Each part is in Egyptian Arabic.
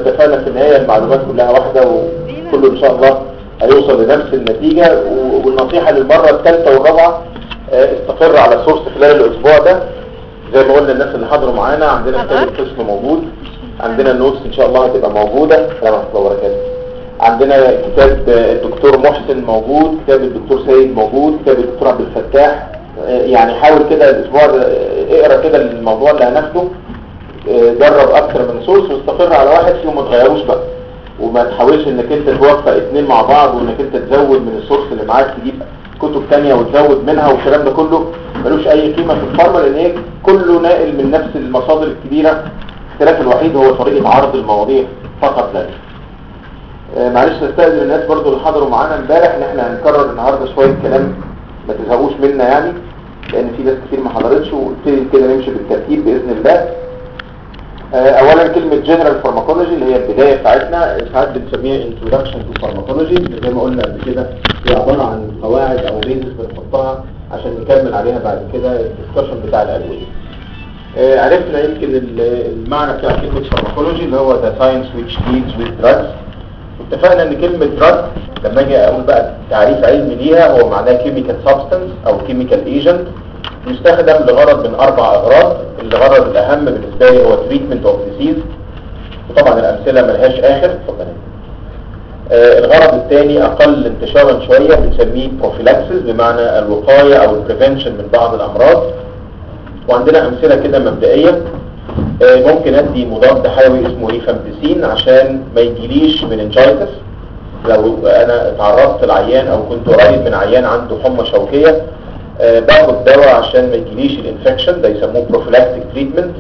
اتفقنا في النهايه المعلومات كلها واحده وكله ان شاء الله هيوصل لنفس النتيجه و- والنصيحه للمره الثالثه والرابعه آه، استقر على سورس خلال الاسبوع ده زي ما قلنا الناس اللي حضروا معانا عندنا كتاب القسم موجود عندنا النوتس ان شاء الله هتبقى موجوده السلام عليكم وبركاته عندنا كتاب الدكتور محسن موجود كتاب الدكتور سيد موجود كتاب الدكتور عبد الفتاح آه، يعني حاول كده الاسبوع ده آه، اقرا كده الموضوع اللي هناخده آه، جرب اكتر من سورس واستقر على واحد فيهم ما تغيروش بقى وما تحاولش انك انت توفق اتنين مع بعض وانك انت تزود من السورس اللي معاك تجيب كتب تانية وتزود منها والكلام ده كله ملوش اي قيمة في الفارما لان هي كله ناقل من نفس المصادر الكبيرة الاختلاف الوحيد هو طريقة عرض المواضيع فقط لا غير. آه، معلش نستأذن الناس برضو اللي حضروا معانا امبارح ان احنا هنكرر النهاردة شوية كلام ما تزهقوش منا يعني لان في ناس كتير ما حضرتش ونبتدي كده نمشي بالترتيب باذن الله آه، اولا كلمة جنرال فارماكولوجي اللي هي البداية بتاعتنا ساعات بنسميها introduction to pharmacology زي ما قلنا قبل كده هي عبارة عن قواعد او بيزس بنحطها عشان نكمل عليها بعد كده الدسكشن بتاع الادوية آه، عرفنا يمكن ال- المعنى بتاع كلمة فارماكولوجي اللي هو the science which deals with drugs واتفقنا ان كلمة drug لما اجي اقول بقى تعريف علمي ليها هو معناه chemical substance او chemical agent يستخدم لغرض من اربع اغراض الغرض الاهم بالنسبة لي هو treatment of disease وطبعا الامثلة ملهاش اخر اتفضل آه، الغرض الثاني اقل انتشارا شوية بنسميه prophylaxis بمعنى الوقاية او البريفنشن من بعض الامراض وعندنا امثلة كده مبدئية آه، ممكن ادي مضاد حيوي اسمه ريفامبيسين عشان ما يجيليش مننجايتس لو انا اتعرضت لعيان او كنت قريب من عيان عنده حمى شوكية آه، باخد دواء عشان ما يجيليش الانفكشن ده يسموه بروفيلاكتيك تريتمنت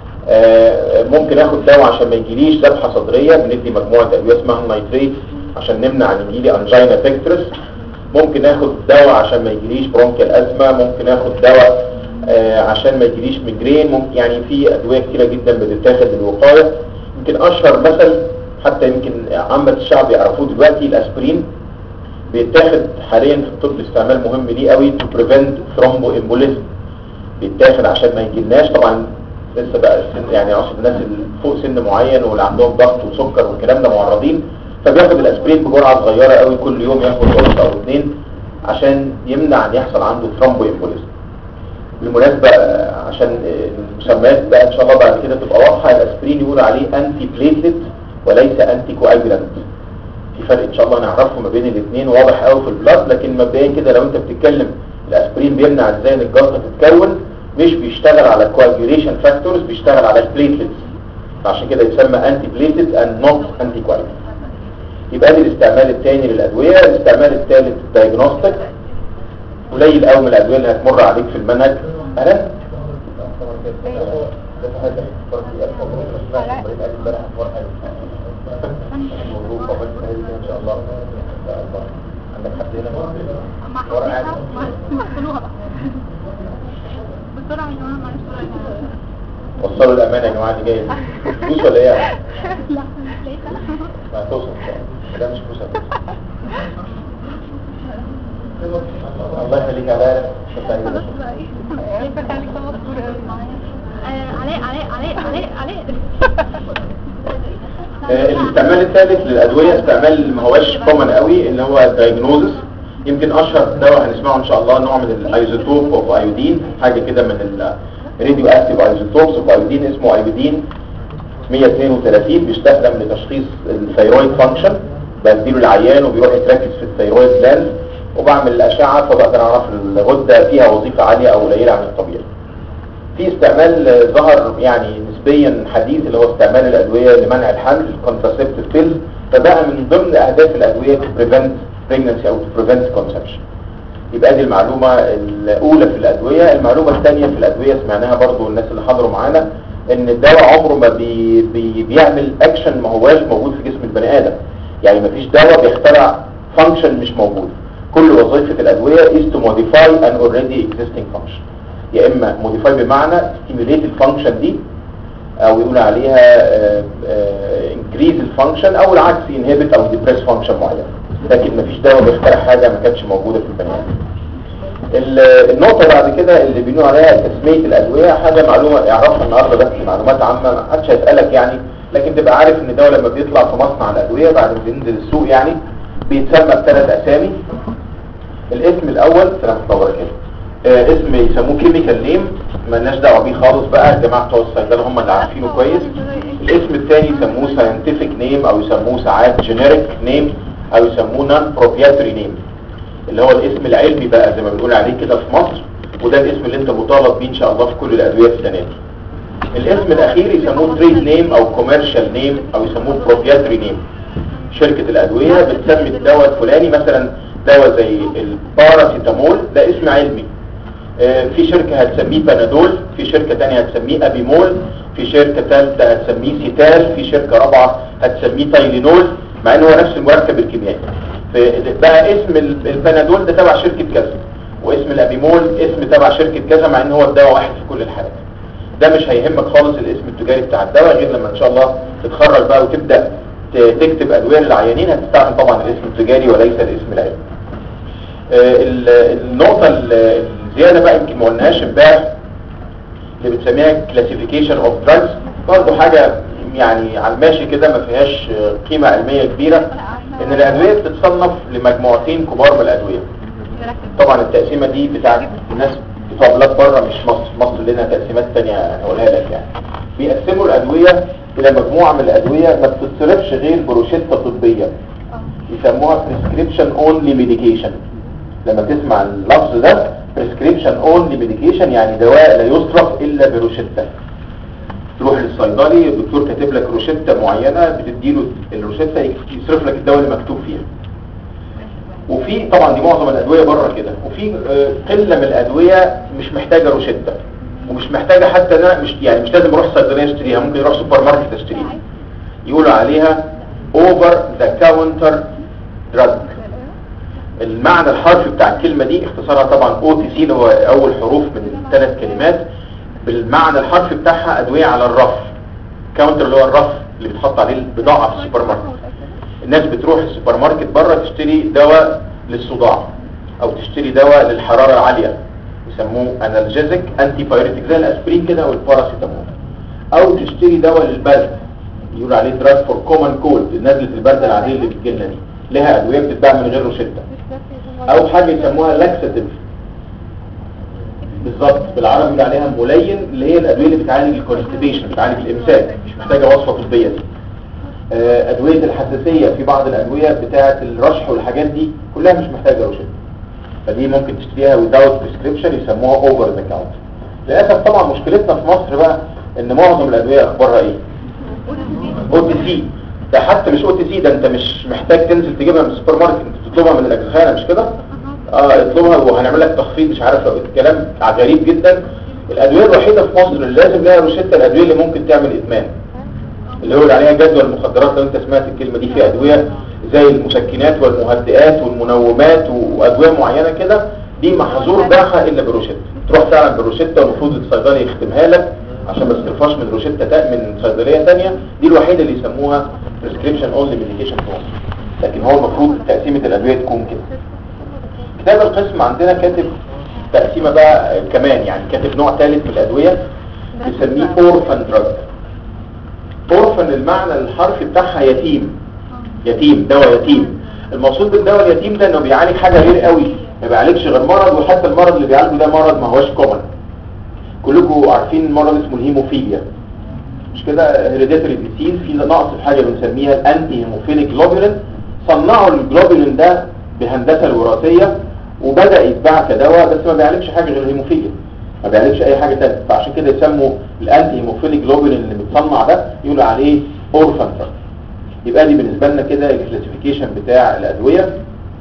ممكن اخد دواء عشان ما يجيليش ذبحة صدرية بندي مجموعة ادوية اسمها النيتريت عشان نمنع ان يجيلي انجينا بيكترس ممكن اخد دواء عشان ما يجيليش برونكيال ازمة ممكن اخد دواء آه، عشان ما يجيليش ميجرين ممكن يعني في ادوية كتيرة جدا بتتاخد للوقاية يمكن اشهر مثل حتى يمكن عامة الشعب يعرفوه دلوقتي الاسبرين بيتاخد حاليا في الطب استعمال مهم ليه قوي to prevent thromboembolism بيتاخد عشان ما يجيلناش طبعا لسه بقى السن يعني اقصد الناس اللي فوق سن معين واللي عندهم ضغط وسكر والكلام ده معرضين فبياخد الاسبرين بجرعه صغيره قوي كل يوم ياخد قرص او اثنين عشان يمنع ان يحصل عنده ثرومبوامبوليزم بالمناسبه آه، عشان آه، المسميات بقى ان شاء الله بعد كده تبقى واضحه الاسبرين يقول عليه انتي بليتلت وليس انتي كواجولانت في فرق ان شاء الله نعرفه ما بين الاثنين واضح قوي في البلاد لكن مبدئيا كده لو انت بتتكلم الاسبرين بيمنع ازاي ان الجلطه تتكون مش بيشتغل على الكواجوليشن فاكتورز بيشتغل على البليتلتس عشان كده يسمى انتي بليتلت اند نوت انتي كواجولانت يبقى دي الاستعمال الثاني للادويه الاستعمال الثالث الدايجنوستيك قليل قوي من الادويه اللي هتمر عليك في المنهج اهلا عندك حد هنا مع حضرتك ما تقولوها بقى بسرعة يا جماعة معلش بسرعة وصلوا الامانه يا جماعه دي جايه فلوس ولا ايه لا مش لقيتها ما هتوصل ان شاء الله ده مش فلوس هتوصل. الله يخليك على خلاص بقى ايه كيف خليك خلاص دور قوي علاء علاء علاء علاء علاء الاستعمال الثالث للادويه استعمال ما هوش كومن قوي اللي هو الدايجنوزس يمكن اشهر دواء هنسمعه ان شاء الله نوع من الايزوتوب اوف ايودين حاجه كده من الراديو اكتيف ايزوتوبس اوف ايودين اسمه ايودين 132 بيستخدم لتشخيص الثيرويد فانكشن بديله العيان وبيروح يتركز في الثيرويد جلاند وبعمل الاشعه فبقدر اعرف الغده فيها وظيفه عاليه او قليله عن الطبيعي في استعمال آه، ظهر يعني نسبيا حديث اللي هو استعمال الادويه لمنع الحمل الكونتراسيبتيف بيلز فبقى من ضمن اهداف الادويه to prevent pregnancy او to prevent conception يبقى دي المعلومة الأولى في الأدوية المعلومة الثانية في الأدوية سمعناها برضو الناس اللي حضروا معانا إن الدواء عمره ما بي بي بيعمل أكشن ما هواش موجود في جسم البني آدم يعني ما فيش دواء بيخترع فانكشن مش موجود كل وظيفة الأدوية is to modify an already existing function يا إما modify بمعنى stimulate الفانكشن دي أو يقول عليها آه، آه، increase الفانكشن أو العكس inhibit أو depress فانكشن معين لكن مفيش دواء بيخترع حاجة ما كانتش موجودة في البني آدم ال- النقطة بعد كده اللي بيقولوا عليها تسمية الأدوية حاجة معلومة يعرفها النهاردة بس معلومات عامة ما حدش هيسألك يعني لكن تبقى عارف ان الدواء لما بيطلع في مصنع الادويه بعد ما بينزل السوق يعني بيتسمى بثلاث اسامي الاسم الاول سلام الله كده آه اسم يسموه كيميكال نيم مالناش دعوه بيه خالص بقى الجماعه بتوع الصيدله هم اللي عارفينه كويس الاسم الثاني يسموه ساينتفك نيم او يسموه ساعات جينيريك نيم او يسموه نون بروبريتري نيم اللي هو الاسم العلمي بقى زي ما بنقول عليه كده في مصر وده الاسم اللي انت مطالب بيه ان شاء الله في كل الادويه السنه دي الاسم الاخير يسموه تريد نيم او كوميرشال نيم او يسموه بروبريتري نيم شركة الادوية بتسمي الدواء الفلاني مثلا دواء زي الباراسيتامول ده اسم علمي آه، في شركة هتسميه بنادول في شركة تانية هتسميه ابيمول في شركة ثالثة هتسميه سيتال في شركة رابعة هتسميه تايلينول مع ان هو نفس المركب الكيميائي بقى اسم ال- البنادول ده تبع شركة كذا واسم الابيمول اسم تبع شركة كذا مع ان هو الدواء واحد في كل الحالات ده مش هيهمك خالص الاسم التجاري بتاع الدواء غير لما ان شاء الله تتخرج بقى وتبدأ ت- تكتب ادوية للعيانين هتستعمل طبعا الاسم التجاري وليس الاسم العلمي آه، ال- النقطة ال- الزيادة بقى يمكن ما قلناهاش امبارح اللي بنسميها كلاسيفيكيشن اوف دراجز برضه حاجة يعني على الماشي كده ما فيهاش آه، قيمة علمية كبيرة ان الادوية بتتصنف لمجموعتين كبار من الادوية طبعا التقسيمة دي بتاعت الناس بتوع بلاد بره مش مصر مصر لنا تقسيمات تانية هقولها لك يعني بيقسموا الادوية الى مجموعة من الادوية ما بتتصرفش غير بروشتة طبية يسموها prescription only medication لما تسمع اللفظ ده prescription only medication يعني دواء لا يصرف الا بروشتة تروح للصيدلي الدكتور كاتب لك روشتة معينة بتديله الروشتة يصرف لك الدواء اللي مكتوب فيها وفي طبعا دي معظم الادويه بره كده وفي آه، قله من الادويه مش محتاجه روشته ومش محتاجه حتى انا مش يعني مش لازم اروح صيدليه اشتريها ممكن اروح سوبر ماركت اشتريها يقولوا عليها اوفر ذا كاونتر دراج المعنى الحرفي بتاع الكلمه دي اختصارها طبعا او تي سي اللي هو اول حروف من الثلاث كلمات بالمعنى الحرفي بتاعها ادويه على الرف كاونتر اللي هو الرف اللي بتحط عليه البضاعه في السوبر ماركت الناس بتروح السوبر ماركت بره تشتري دواء للصداع او تشتري دواء للحرارة العالية يسموه انالجيزك انتي بايوريتك زي الاسبرين كده والباراسيتامول او تشتري دواء للبرد يقول عليه دراج فور كومن كولد نزلة البرد العادية اللي بتجيلنا دي لها ادوية بتتباع من غير روشتة او حاجة يسموها لاكساتيف بالظبط بالعربي بيقول عليها ملين اللي هي الادوية اللي بتعالج الكونستيبيشن بتعالج الامساك مش محتاجة وصفة طبية دي آه، أدوية الحساسية في بعض الأدوية بتاعة الرشح والحاجات دي كلها مش محتاجة روشتة فدي ممكن تشتريها without prescription يسموها over the counter للأسف طبعا مشكلتنا في مصر بقى إن معظم الأدوية أخبارها إيه؟ او تي سي ده حتى مش او تي سي ده انت مش محتاج تنزل تجيبها من السوبر ماركت انت تطلبها من الاجزخانه مش كده اه اطلبها وهنعمل لك تخفيض مش عارف لو الكلام غريب جدا الادويه الوحيده في مصر اللي لازم لها روشته الادويه اللي ممكن تعمل ادمان اللي هو عليها جدول المخدرات لو انت سمعت الكلمة دي في ادوية زي المسكنات والمهدئات والمنومات وادوية معينة كده دي محظور بيعها الا بروشتة تروح فعلا بروشتة والمفروض الصيدلي يختمها لك عشان ما تصرفهاش من روشتة تا- من صيدلية تانية دي الوحيدة اللي يسموها prescription only medication في مصر لكن هو المفروض تقسيمة الادوية تكون كده كتاب القسم عندنا كاتب تقسيمة بقى كمان يعني كاتب نوع ثالث من الادوية بيسميه اورفان دراج اورفن المعنى الحرفي بتاعها يتيم يتيم دواء يتيم المقصود بالدواء اليتيم ده انه بيعالج حاجة غير قوي ما بيعالجش غير مرض وحتى المرض اللي بيعالجه ده مرض ما هوش كومن كلكم عارفين مرض اسمه الهيموفيليا مش كده هيريديتري ديسيز في نقص في حاجة بنسميها الانتي هيموفيليك جلوبولين صنعوا الجلوبولين ده بهندسة الوراثية وبدأ يتباع كدواء بس ما بيعالجش حاجة غير الهيموفيليا ما بيعالجش اي حاجة تانية فعشان كده يسموا الانتي هيموفيليك جلوبولين اللي متصنع ده يقولوا عليه اورفان دراج يبقى دي بالنسبة لنا كده الكلاسيفيكيشن بتاع الادوية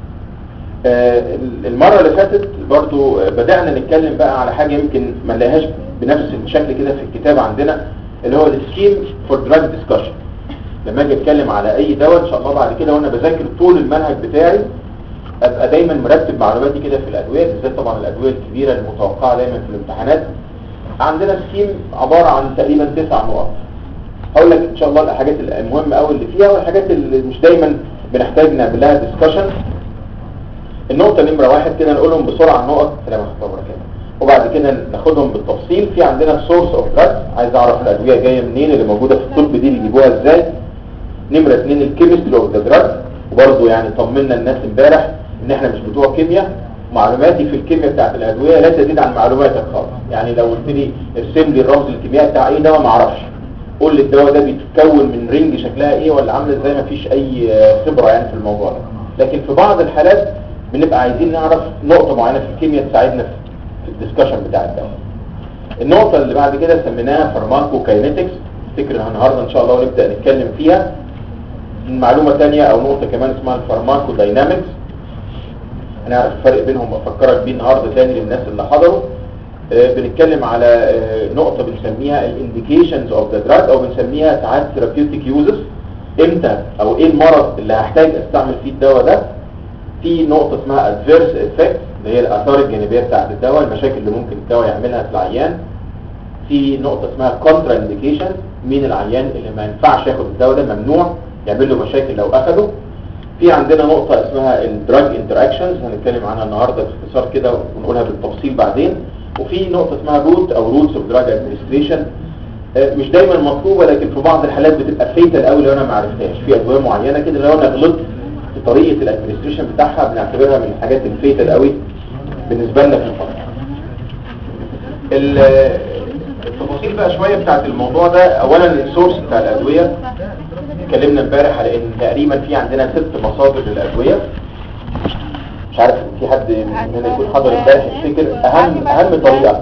آه، المرة اللي فاتت برضو آه، بدأنا نتكلم بقى على حاجة يمكن ما نلاقيهاش بنفس الشكل كده في الكتاب عندنا اللي هو السكيم فور دراج ديسكشن لما اجي اتكلم على اي دواء ان شاء الله بعد كده وانا بذاكر طول المنهج بتاعي ابقى دايما مرتب معلوماتي كده في الادويه بالذات طبعا الادويه الكبيره المتوقعه دايما في الامتحانات عندنا سكيم عباره عن تقريبا تسع نقط هقول لك ان شاء الله الحاجات المهمه قوي اللي فيها والحاجات اللي مش دايما بنحتاج نعمل لها ديسكشن النقطه نمره واحد كده نقولهم بسرعه النقط سلام عليكم ورحمه الله وبعد كده ناخدهم بالتفصيل في عندنا سورس اوف دراج عايز اعرف الادويه جايه منين اللي موجوده في الطب دي بيجيبوها ازاي نمره اثنين الكيمستري اوف ذا دراج وبرضه يعني طمنا الناس امبارح ان احنا مش بتوع كيمياء معلوماتي في الكيمياء بتاعت الادويه لا تزيد عن معلوماتك خالص يعني لو قلت لي ارسم لي الرمز الكيميائي بتاع اي دواء ما اعرفش قول لي الدواء ده بيتكون من رينج شكلها ايه ولا عامله ازاي ما فيش اي خبره يعني في الموضوع ده لكن في بعض الحالات بنبقى عايزين نعرف نقطه معينه في الكيمياء تساعدنا في الدسكشن بتاع الدواء النقطه اللي بعد كده سميناها فارماكو كاينيتكس افتكر النهارده ان شاء الله ونبدا نتكلم فيها معلومه ثانيه او نقطه كمان اسمها الفارماكو داينامكس هنعرف الفرق بينهم افكرك بيه النهارده تاني للناس اللي حضروا آه بنتكلم على آه نقطة بنسميها الانديكيشنز اوف ذا دراج او بنسميها ساعات ثيرابيوتيك يوزز امتى او ايه المرض اللي هحتاج استعمل فيه الدواء ده في نقطة اسمها ادفيرس افكت اللي هي الاثار الجانبية بتاعت الدواء المشاكل اللي ممكن الدواء يعملها في العيان في نقطة اسمها كونترا انديكيشن مين العيان اللي ما ينفعش ياخد الدواء ده ممنوع يعمل له مشاكل لو اخده في عندنا نقطة اسمها الدراج انتراكشنز هنتكلم عنها النهاردة باختصار كده ونقولها بالتفصيل بعدين وفي نقطة اسمها روت او روتس اوف دراج ادمنستريشن مش دايما مطلوبة لكن في بعض الحالات بتبقى فيتال قوي لو انا ما عرفتهاش في ادوية معينة كده لو انا غلطت في طريقة الادمنستريشن بتاعها بنعتبرها من الحاجات الفيتال قوي بالنسبة لنا في الفرق التفاصيل بقى شوية بتاعت الموضوع ده اولا السورس بتاع الادوية اتكلمنا امبارح على ان تقريبا في عندنا ست مصادر للادويه مش عارف في حد مننا يكون حضر امبارح يفتكر اهم اهم طريقه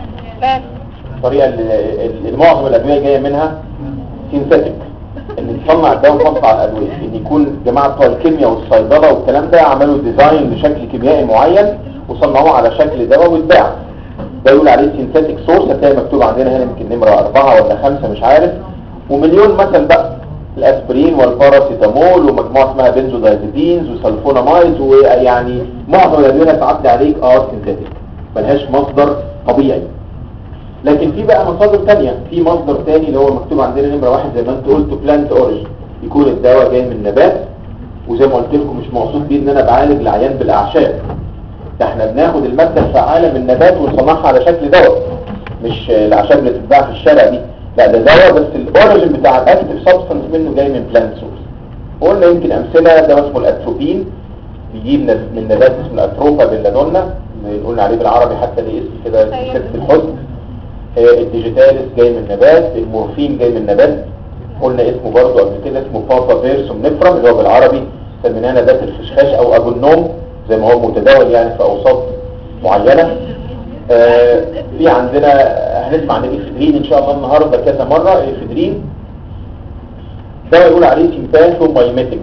الطريقه اللي معظم الادويه جايه منها سينثيتك ان تصنع الدواء وتصنع الادويه ان يكون جماعه بتوع الكيمياء والصيدله والكلام ده عملوا ديزاين بشكل كيميائي معين وصنعوه على شكل دواء واتباع ده يقول عليه سينثيتك سورس هتلاقي مكتوب عندنا هنا يمكن نمره أربعة ولا خمسة مش عارف ومليون مثل بقى الاسبرين والباراسيتامول ومجموعه اسمها بنزودايزيبينز وسلفونامايدز ويعني معظم الادويه تعدي عليك اه سينثيتك ملهاش مصدر طبيعي لكن في بقى مصادر ثانيه في مصدر ثاني اللي هو مكتوب عندنا نمره واحد زي ما انت قلت بلانت اوريجن يكون الدواء جاي من نبات وزي ما قلت لكم مش مقصود بيه ان انا بعالج العيان بالاعشاب ده احنا بناخد الماده الفعاله من نبات ونصنعها على شكل دواء مش الاعشاب اللي بتتباع في الشارع دي لا ده دواء بس الاوريجن بتاع الاكتيف سبستانس منه جاي من بلانت سورس قلنا يمكن امثله دواء اسمه الاتروبين بيجيب من نبات اسمه الاتروبا بيلادونا اللي قلنا عليه بالعربي حتى ليه اسم كده ست الحزن الديجيتاليس جاي من نبات المورفين جاي من نبات قلنا اسمه برضه قبل كده اسمه بابا فيرسوم نفرم اللي هو بالعربي سميناه نبات الخشخاش او ابو النوم زي ما هو متداول يعني في اوساط معينه آه في عندنا هنسمع عن الافدرين ان شاء الله النهارده كذا مره الافدرين ده يقول عليه سيمباثو مايميتيك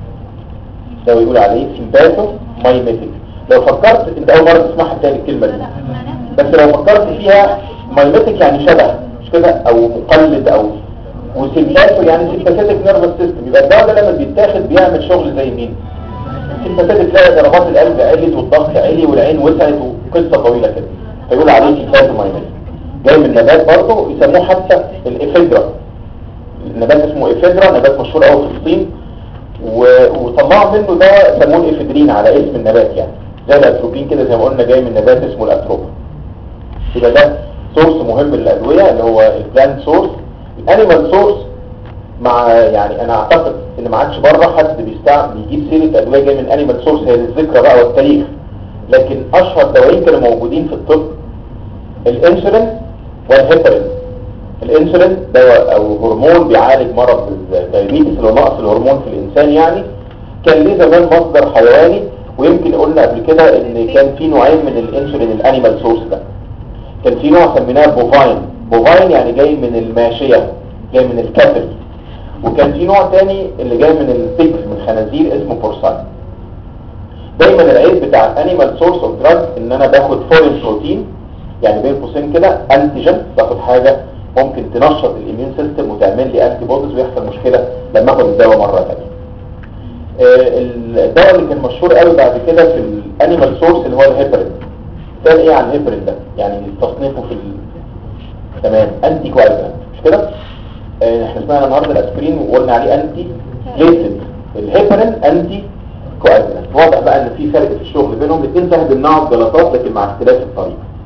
ده يقول عليه سيمباثو مايميتيك لو فكرت انت اول مره تسمعها تاني الكلمه دي بس لو فكرت فيها مايميتيك يعني شبه مش كده او مقلد او وسيمباثو يعني سيمباثيك نيرفس سيستم يبقى الدواء ده لما بيتاخد بيعمل شغل زي مين سيمباثيك تلاقي ضربات القلب علت والضغط عالي والعين وسعت وقصه طويله كده فيقول عليه سيمباثو مايميتيك جاي من نبات برضه يسموه حتى الافيدرا النبات اسمه افيدرا نبات مشهور قوي في الصين وطلعوا منه دواء سموه الافيدرين على اسم النبات يعني زي الاتروبين كده زي ما قلنا جاي من نبات اسمه الاتروبا يبقى ده سورس مهم للادويه اللي هو البلانت سورس الانيمال سورس مع يعني انا اعتقد ان ما عادش بره حد بيستعمل بيجيب سيره ادويه جايه من انيمال سورس هي للذكرى بقى والتاريخ لكن اشهر دوايين كانوا موجودين في الطب الانسولين والهيبرين الانسولين دواء او هرمون بيعالج مرض الدايابيتس اللي هو نقص الهرمون في الانسان يعني كان ليه زمان مصدر حيواني ويمكن قلنا قبل كده ان كان في نوعين من الانسولين الانيمال سورس ده كان في نوع سميناه بوفاين بوفاين يعني جاي من الماشيه جاي من الكاتل وكان في نوع تاني اللي جاي من البيجز من الخنازير اسمه بورساين دايما العيب بتاع الانيمال سورس اوف دراج ان انا باخد فورين بروتين يعني بين قوسين كده انتيجن باخد حاجه ممكن تنشط الاميون سيستم وتعمل لي انتي بوديز ويحصل مشكله لما اخد الدواء مره ثانيه الدواء اللي كان مشهور قوي بعد كده في الانيمال سورس اللي هو الهيبرين كان ايه عن الهيبرين ده يعني تصنيفه في ال... تمام انتي كوايزنت مش كده اه احنا سمعنا النهارده الاسبرين وقلنا عليه انتي ليتد الهيبرين انتي كوايزنت واضح بقى ان في فرق في الشغل بينهم الاثنين سهل بيمنعوا الجلطات لكن مع اختلاف الطريقه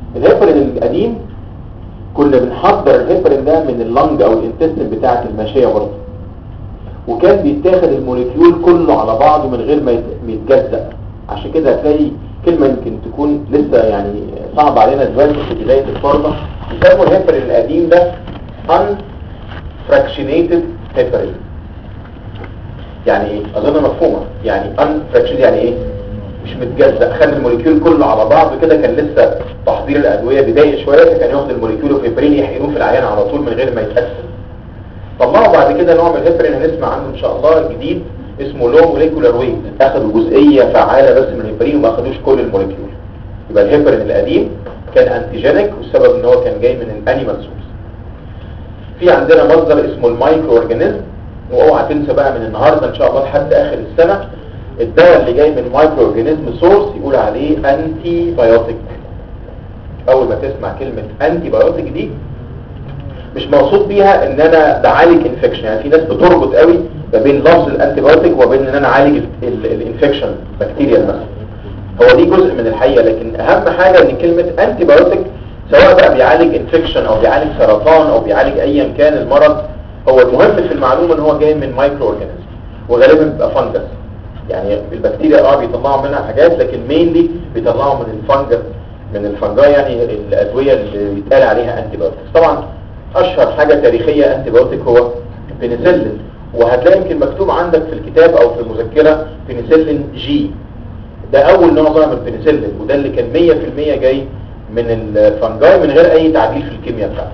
الهيبرين القديم كنا بنحضر الهيبرين ده من اللنج او الانتستين بتاعه الماشيه برضه وكان بيتاخد الموليكيول كله على بعضه من غير ما يت- ما يتجزأ عشان كده هتلاقي كلمة يمكن تكون لسه يعني صعب علينا دلوقتي في بداية الفرضة يسموا الهيبرين القديم ده unfractionated heparin يعني ايه؟ اظن مفهومة يعني unfractionated يعني ايه؟ مش متجزأ خد الموليكيول كله على بعضه كده كان لسه تحضير الأدوية بداية شوية فكان ياخد الموليكيول وفيبرين يحقنوه في العيان على طول من غير ما يتقسم طلعوا بعد كده نوع من الهيبرين هنسمع عنه ان شاء الله جديد اسمه لو موليكولار ويت اخدوا جزئيه فعاله بس من الهيبرين وما اخدوش كل الموليكيول يبقى الهيبرين القديم كان انتيجينيك والسبب ان هو كان جاي من الانيمال سورس في عندنا مصدر اسمه المايكرو اورجانيزم واوعى تنسى بقى من النهارده ان شاء الله لحد اخر السنه الدواء اللي جاي من مايكرو اورجانيزم سورس يقول عليه انتي بايوتيك اول ما تسمع كلمه انتي بايوتيك دي مش مقصود بيها ان انا بعالج انفكشن يعني في ناس بتربط قوي ما بين لفظ الانتيبيوتيك وبين ان انا اعالج الانفكشن بكتيريا مثلا هو دي جزء من الحقيقه لكن اهم حاجه ان كلمه انتيبيوتيك سواء بقى بيعالج انفكشن او بيعالج سرطان او بيعالج ايا كان المرض هو المهم في المعلومه ان هو جاي من مايكرو اورجانيزم وغالبا بيبقى فانجس يعني البكتيريا اه بيطلعوا منها حاجات لكن مينلي بيطلعوا من الفنجس من الفنجاي يعني الادويه اللي بيتقال عليها انتيبيوتيك طبعا اشهر حاجة تاريخية انتيبيوتيك هو بنسلين وهتلاقي يمكن مكتوب عندك في الكتاب او في المذكرة بنسلين جي ده اول نوع ظهر من البنسلين وده اللي كان 100% جاي من الفنجاي من غير اي تعديل في الكيمياء بتاعته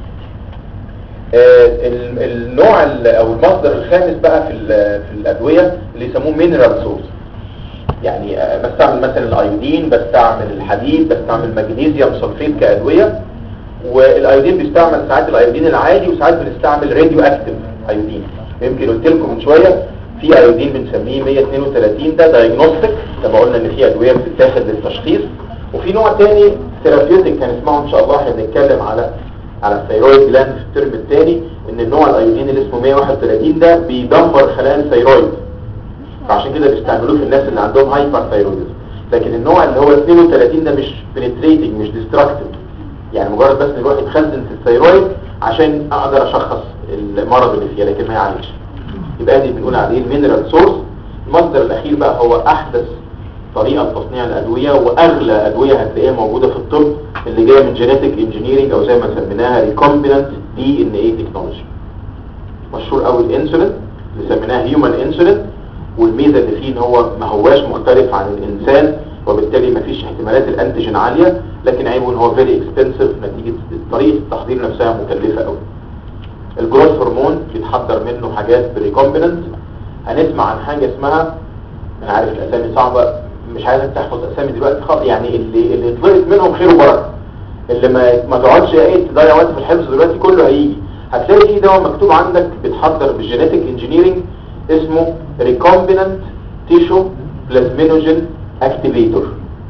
آه، ال- النوع ال- او المصدر الخامس بقى في ال- في الادويه اللي يسموه مينرال سورس يعني آه، بستعمل مثلا الايودين بستعمل الحديد بستعمل مغنيسيوم سلفيت كادويه والايودين بيستعمل ساعات الايودين العادي وساعات بنستعمل راديو اكتيف ايودين يمكن قلت لكم من شويه في ايودين بنسميه 132 ده دايجنوستيك لما قلنا ان في ادويه بتتاخد للتشخيص وفي نوع تاني ثيرابيوتيك هنسمعه ان شاء الله احنا بنتكلم على على الثيرويد جلاند في الترم الثاني ان النوع الايودين اللي اسمه 131 ده بيدمر خلايا الثيرويد فعشان كده بيستعملوه في الناس اللي عندهم هايبر ثيرويدزم لكن النوع اللي هو 32 ده مش بنتريتنج مش ديستراكتيف يعني مجرد بس يروح يتخزن في الثيرويد عشان اقدر اشخص المرض اللي فيها لكن ما يعالجش يبقى دي بنقول عليه المينرال سورس المصدر الاخير بقى هو احدث طريقه لتصنيع الادويه واغلى ادويه هتلاقيها موجوده في الطب اللي جايه من جينيتك انجينيرنج او زي ما سميناها ريكومبيننت دي ان اي تكنولوجي مشهور قوي الانسولين اللي سميناه هيومن انسولين والميزه اللي فيه ان هو ما هواش مختلف عن الانسان وبالتالي ما فيش احتمالات الانتيجين عاليه لكن عيبه ان هو فيري اكسبنسيف نتيجه طريقه التحضير نفسها مكلفه قوي الجروث هرمون بيتحضر منه حاجات بريكومبيننت هنسمع عن حاجه اسمها انا عارف الاسامي صعبه مش عايزك تحفظ اسامي دلوقتي خالص يعني اللي اللي يطلقت منهم خير وبركه اللي ما ما تقعدش ايه تضيع وقت في الحفظ دلوقتي كله هيجي هتلاقي في دواء مكتوب عندك بيتحضر بالجينيتك انجينيرنج اسمه ريكومبيننت تيشو بلازمينوجين اكتيفيتور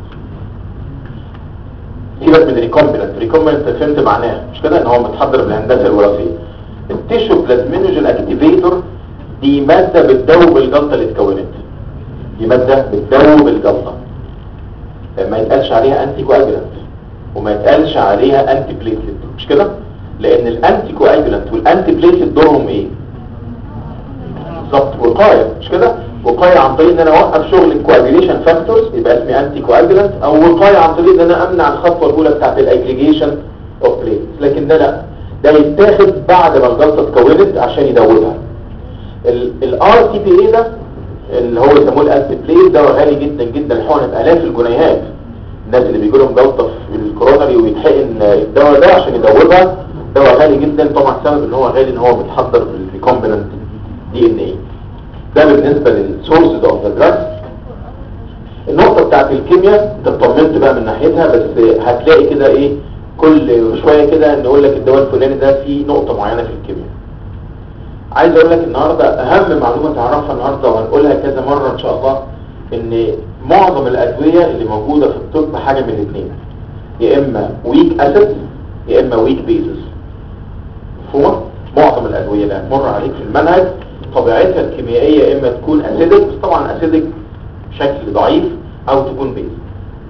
سيبك من ريكومبيننت ريكومبيننت فهمت معناه مش كده ان هو متحضر بالهندسه الوراثيه التيشو بلازمينوجين اكتيفيتور دي ماده بتدوب الجلطه اللي اتكونت دي ماده بتدوب الجلطه ما يتقالش عليها انتي كواجولانت وما يتقالش عليها انتي بليتلت مش كده لان الانتي كواجولانت والانتي بليتلت دورهم ايه بالظبط وقايه مش كده وقايه عن طريق ان انا اوقف شغل الكواجوليشن فاكتورز يبقى اسمي انتي كواجولانت او وقايه عن طريق ان انا امنع الخطوه الاولى بتاعت الاجريجيشن اوف بليتس لكن ده لا ده يتاخد بعد ما الجلطه اتكونت عشان يدوبها الار تي بي اي ده اللي هو يسموه الانتي بليت ده غالي جدا جدا الحقن بالاف الجنيهات الناس اللي بيجي لهم جلطه في الكورونري ويتحقن الدواء ده عشان يدوبها دواء غالي جدا طبعا سبب ان هو غالي ان هو متحضر بالريكومبيننت دي ان ايه ده بالنسبه للسورسز اوف ذا دراجز النقطه بتاعت الكيمياء انت اطمنت بقى من ناحيتها بس هتلاقي كده ايه كل شويه كده نقول لك الدواء الفلاني ده فيه نقطه معينه في الكيمياء عايز اقول لك النهارده اهم معلومه تعرفها النهارده وهنقولها كذا مره ان شاء الله ان معظم الادويه اللي موجوده في الطب حاجه من الاثنين يا اما ويك اسيد يا اما ويك بيزز مفهومه معظم الادويه اللي هتمر عليك في المنهج طبيعتها الكيميائيه يا اما تكون اسيدك بس طبعا اسيدك بشكل ضعيف او تكون بيز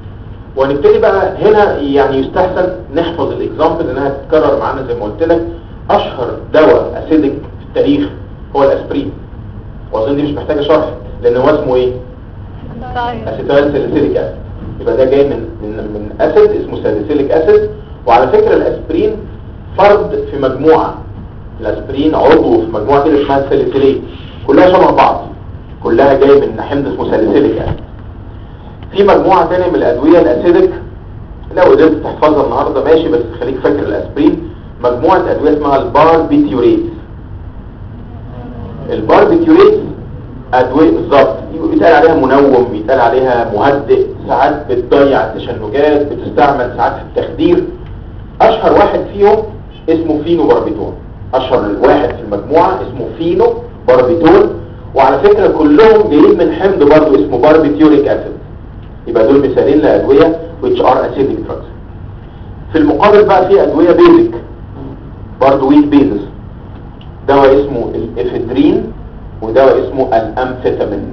وهنبتدي بقى هنا يعني يستحسن نحفظ الاكزامبل انها تتكرر معانا زي ما قلت لك اشهر دواء اسيدك في التاريخ هو الاسبرين واظن دي مش محتاجه شرح لان هو اسمه ايه طيب اسيتال ساليسيليك اسيد يبقى ده جاي من من من اسيد اسمه ساليسيليك اسيد وعلى فكره الاسبرين فرد في مجموعه الاسبرين عضو في مجموعه كده اسمها الساليسيليت كلها شبه بعض كلها جايه من حمض اسمه ساليسيليك اسيد في مجموعه ثانيه من الادويه الاسيدك لو قدرت تحفظها النهارده ماشي بس خليك فاكر الاسبرين مجموعه ادويه اسمها الباربيتيوريت الباربيتيوريت ادويه بالظبط بيتقال عليها منوم بيتقال عليها مهدئ ساعات بتضيع التشنجات بتستعمل ساعات في التخدير اشهر واحد فيهم اسمه فينو باربيتون اشهر واحد في المجموعه اسمه فينو باربيتون وعلى فكره كلهم جايين من حمض برضه اسمه باربيتيوريك اسيد يبقى دول مثالين لادويه which are acidic drugs في المقابل بقى في ادويه بيزك برضه ويك بيزس دواء اسمه الافيدرين ودواء اسمه الامفيتامين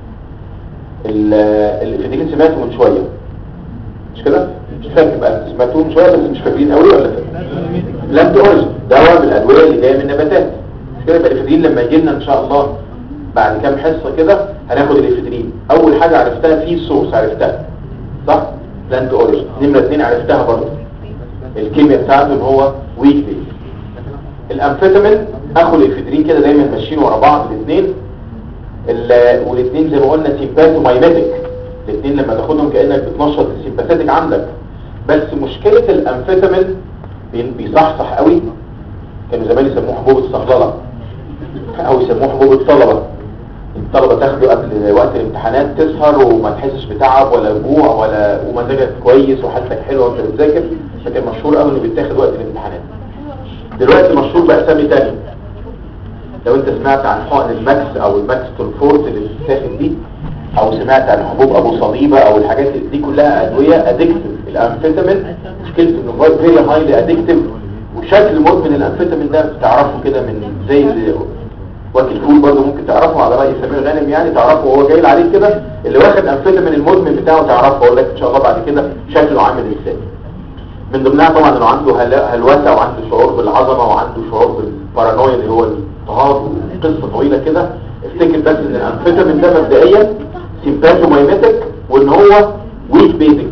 ال- الافيدرين سمعته من شويه مش كده مش فاكر بقى سمعتوه من شويه بس مش فاكرين قوي ولا فاكر لابد اوريجن دواء من الادويه اللي جايه من النباتات مش كده يبقى الافيدرين لما يجي لنا ان شاء الله بعد كام حصه كده هناخد الافيدرين اول حاجه عرفتها في السورس عرفتها صح بلانت اوريجن نمره اثنين عرفتها برضه الكيمياء بتاعته ان هو ويك بيز الامفيتامين اخو الافيدرين كده دايما ماشيين ورا بعض الاثنين والاثنين زي ما قلنا سيمباثومايماتيك الاثنين لما تاخدهم كانك بتنشط السيمباثيك عندك بس مشكله الامفيتامين بي- بيصحصح قوي كانوا زمان يسموه حبوب الصهلله او يسموه حبوب الطلبه الطلبه تاخده قبل وقت الامتحانات تسهر وما تحسش بتعب ولا جوع ولا ومزاجك كويس وحالتك حلوه وانت بتذاكر فكان مشهور قوي انه بيتاخد وقت الامتحانات دلوقتي مشهور باسامي تانية لو انت سمعت عن حقن الماكس او الماكس تولفورت اللي بتتاخد دي او سمعت عن حبوب ابو صليبه او الحاجات دي كلها ادويه ادكتيف الامفيتامين مشكلته انه فيري هايلي ادكتيف وشكل مدمن الامفيتامين ده بتعرفه كده من زي اللي واكل فول برضه ممكن تعرفه على راي سمير غانم يعني تعرفه وهو جاي عليك كده اللي واخد امفيتامين المدمن بتاعه تعرفه اقول لك ان شاء الله بعد كده شكله عامل ازاي من ضمنها طبعا انه عنده هل- هلوسه وعنده شعور بالعظمه وعنده شعور بالبارانويا اللي هو الاضطهاد قصه طويله كده افتكر بس ان الامفيتامين ده مبدئيا سيمباثومايميتك وان هو ويك بيزك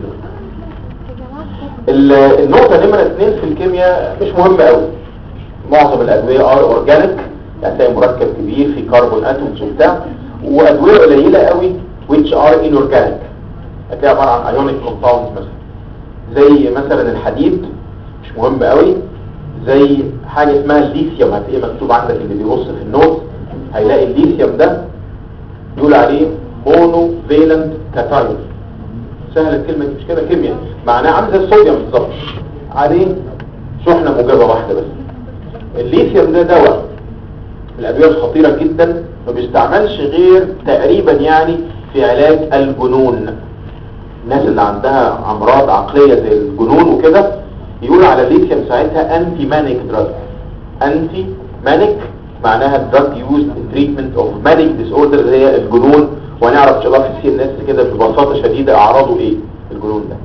النقطه نمره اثنين في الكيمياء مش مهمه قوي معظم الادويه ار اورجانيك هتلاقي مركب كبير في كربون اتومز وبتاع وادويه قليله قوي which are inorganic هتلاقي عباره عن ionic compounds مثلا زي مثلا الحديد مش مهم قوي زي حاجة اسمها الليثيوم هتلاقيه مكتوب عندك اللي بيبص في النوت هيلاقي الليثيوم ده يقول عليه مونو فيلنت كاتايون سهل الكلمة دي مش كده كيمياء معناه عامل زي الصوديوم بالظبط عليه شحنة موجبة واحدة بس الليثيوم ده دواء من الأدوية الخطيرة جدا ما بيستعملش غير تقريبا يعني في علاج الجنون الناس اللي عندها امراض عقلية زي الجنون وكده يقولوا على الليثيوم ساعتها انتي مانيك دراج انتي مانيك معناها دراج يوز تريتمنت اوف مانيك ديس اوردر اللي هي الجنون وهنعرف ان شاء الله في السي ان اس كده ببساطه شديده اعراضه ايه الجنون ده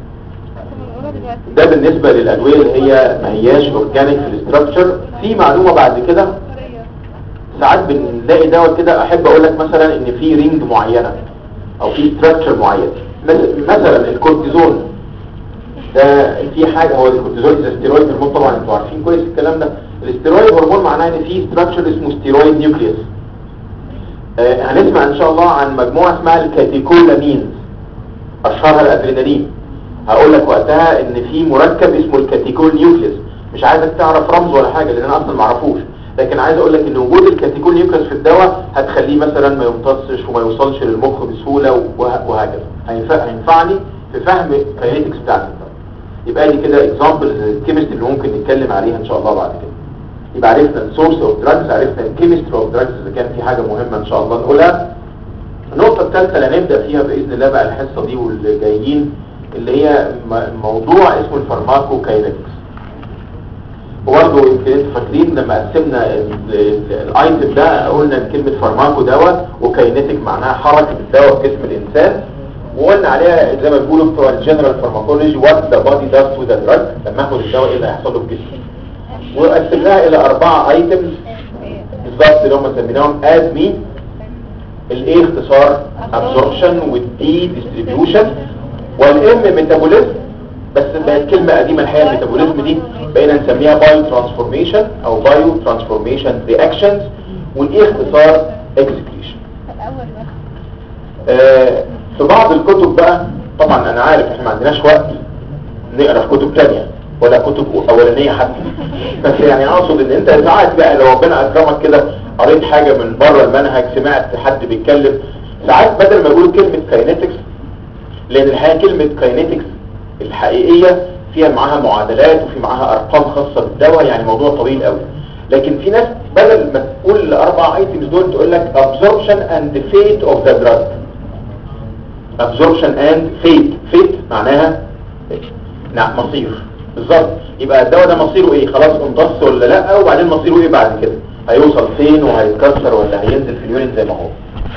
ده بالنسبه للادويه اللي هي ما هياش اورجانيك في الاستراكشر في معلومه بعد كده ساعات بنلاقي دواء كده احب اقول لك مثلا ان في رينج معينه او في ستراكشر معين مث- مثلا الكورتيزون ده في حاجه هو الكورتيزون ده ستيرويد هرمون طبعا انتوا عارفين كويس الكلام ده الاستيرويد هرمون معناه ان في ستراكشر اسمه ستيرويد نيوكليوس آه هنسمع ان شاء الله عن مجموعه اسمها الكاتيكولامينز اشهرها الادرينالين هقول لك وقتها ان في مركب اسمه الكاتيكول نيوكليوس مش عايزك تعرف رمز ولا حاجه لان انا اصلا ما اعرفوش لكن عايز اقول لك ان وجود الكاتيكول نيوكليوس في الدواء هتخليه مثلا ما يمتصش وما يوصلش للمخ بسهوله وه- وهكذا هينفع هينفعني في فهم الكاينيتكس بتاعت الدواء يبقى دي كده اكزامبل الكيمستري اللي ممكن نتكلم عليها ان شاء الله بعد كده يبقى عرفنا السورس اوف دراجز عرفنا الكيمستري اوف دراجز اذا كان في حاجه مهمه ان شاء الله نقولها النقطة الثالثة اللي هنبدأ فيها بإذن الله بقى الحصة دي واللي جايين اللي هي م- موضوع اسمه الفارماكو كاينetics وبرضه يمكن انتوا فاكرين لما قسمنا ال- ال- الايتم ده قلنا ان كلمة فارماكو دواء وكاينيتيك معناها حركة الدواء في جسم الإنسان وقلنا عليها زي ما بيقولوا بتوع الجنرال فارماكولوجي وات ذا بادي داز وذ دراج لما اخد الدواء ايه اللي هيحصل له في جسمي وقسمناها الى اربعه ايتمز بالظبط اللي هم سميناهم اد مين الايه اختصار absorption والدي distribution والام ميتابوليزم بس بقت كلمة قديمة الحقيقة الميتابوليزم دي بقينا نسميها بايو ترانسفورميشن او بايو ترانسفورميشن رياكشنز والايه اختصار اكسكريشن الأول بس آه في بعض الكتب بقى طبعا انا عارف احنا ما عندناش وقت نقرا في كتب تانية ولا كتب اولانية حتى بس يعني اقصد ان انت ساعات بقى لو ربنا اكرمك كده قريت حاجة من بره المنهج سمعت حد بيتكلم ساعات بدل ما يقولوا كلمة كاينetics لان الحقيقة كلمة كاينetics الحقيقية فيها معاها معادلات وفي معاها ارقام خاصة بالدواء يعني موضوع طويل قوي لكن في ناس بدل ما تقول الاربع ايتمز دول تقول لك absorption and fate of the drug absorption and fate fate معناها نعم مصير بالظبط يبقى الدواء ده مصيره ايه خلاص امتص ولا لا وبعدين مصيره ايه بعد كده هيوصل فين وهيتكسر ولا هينزل في اليورين زي ما هو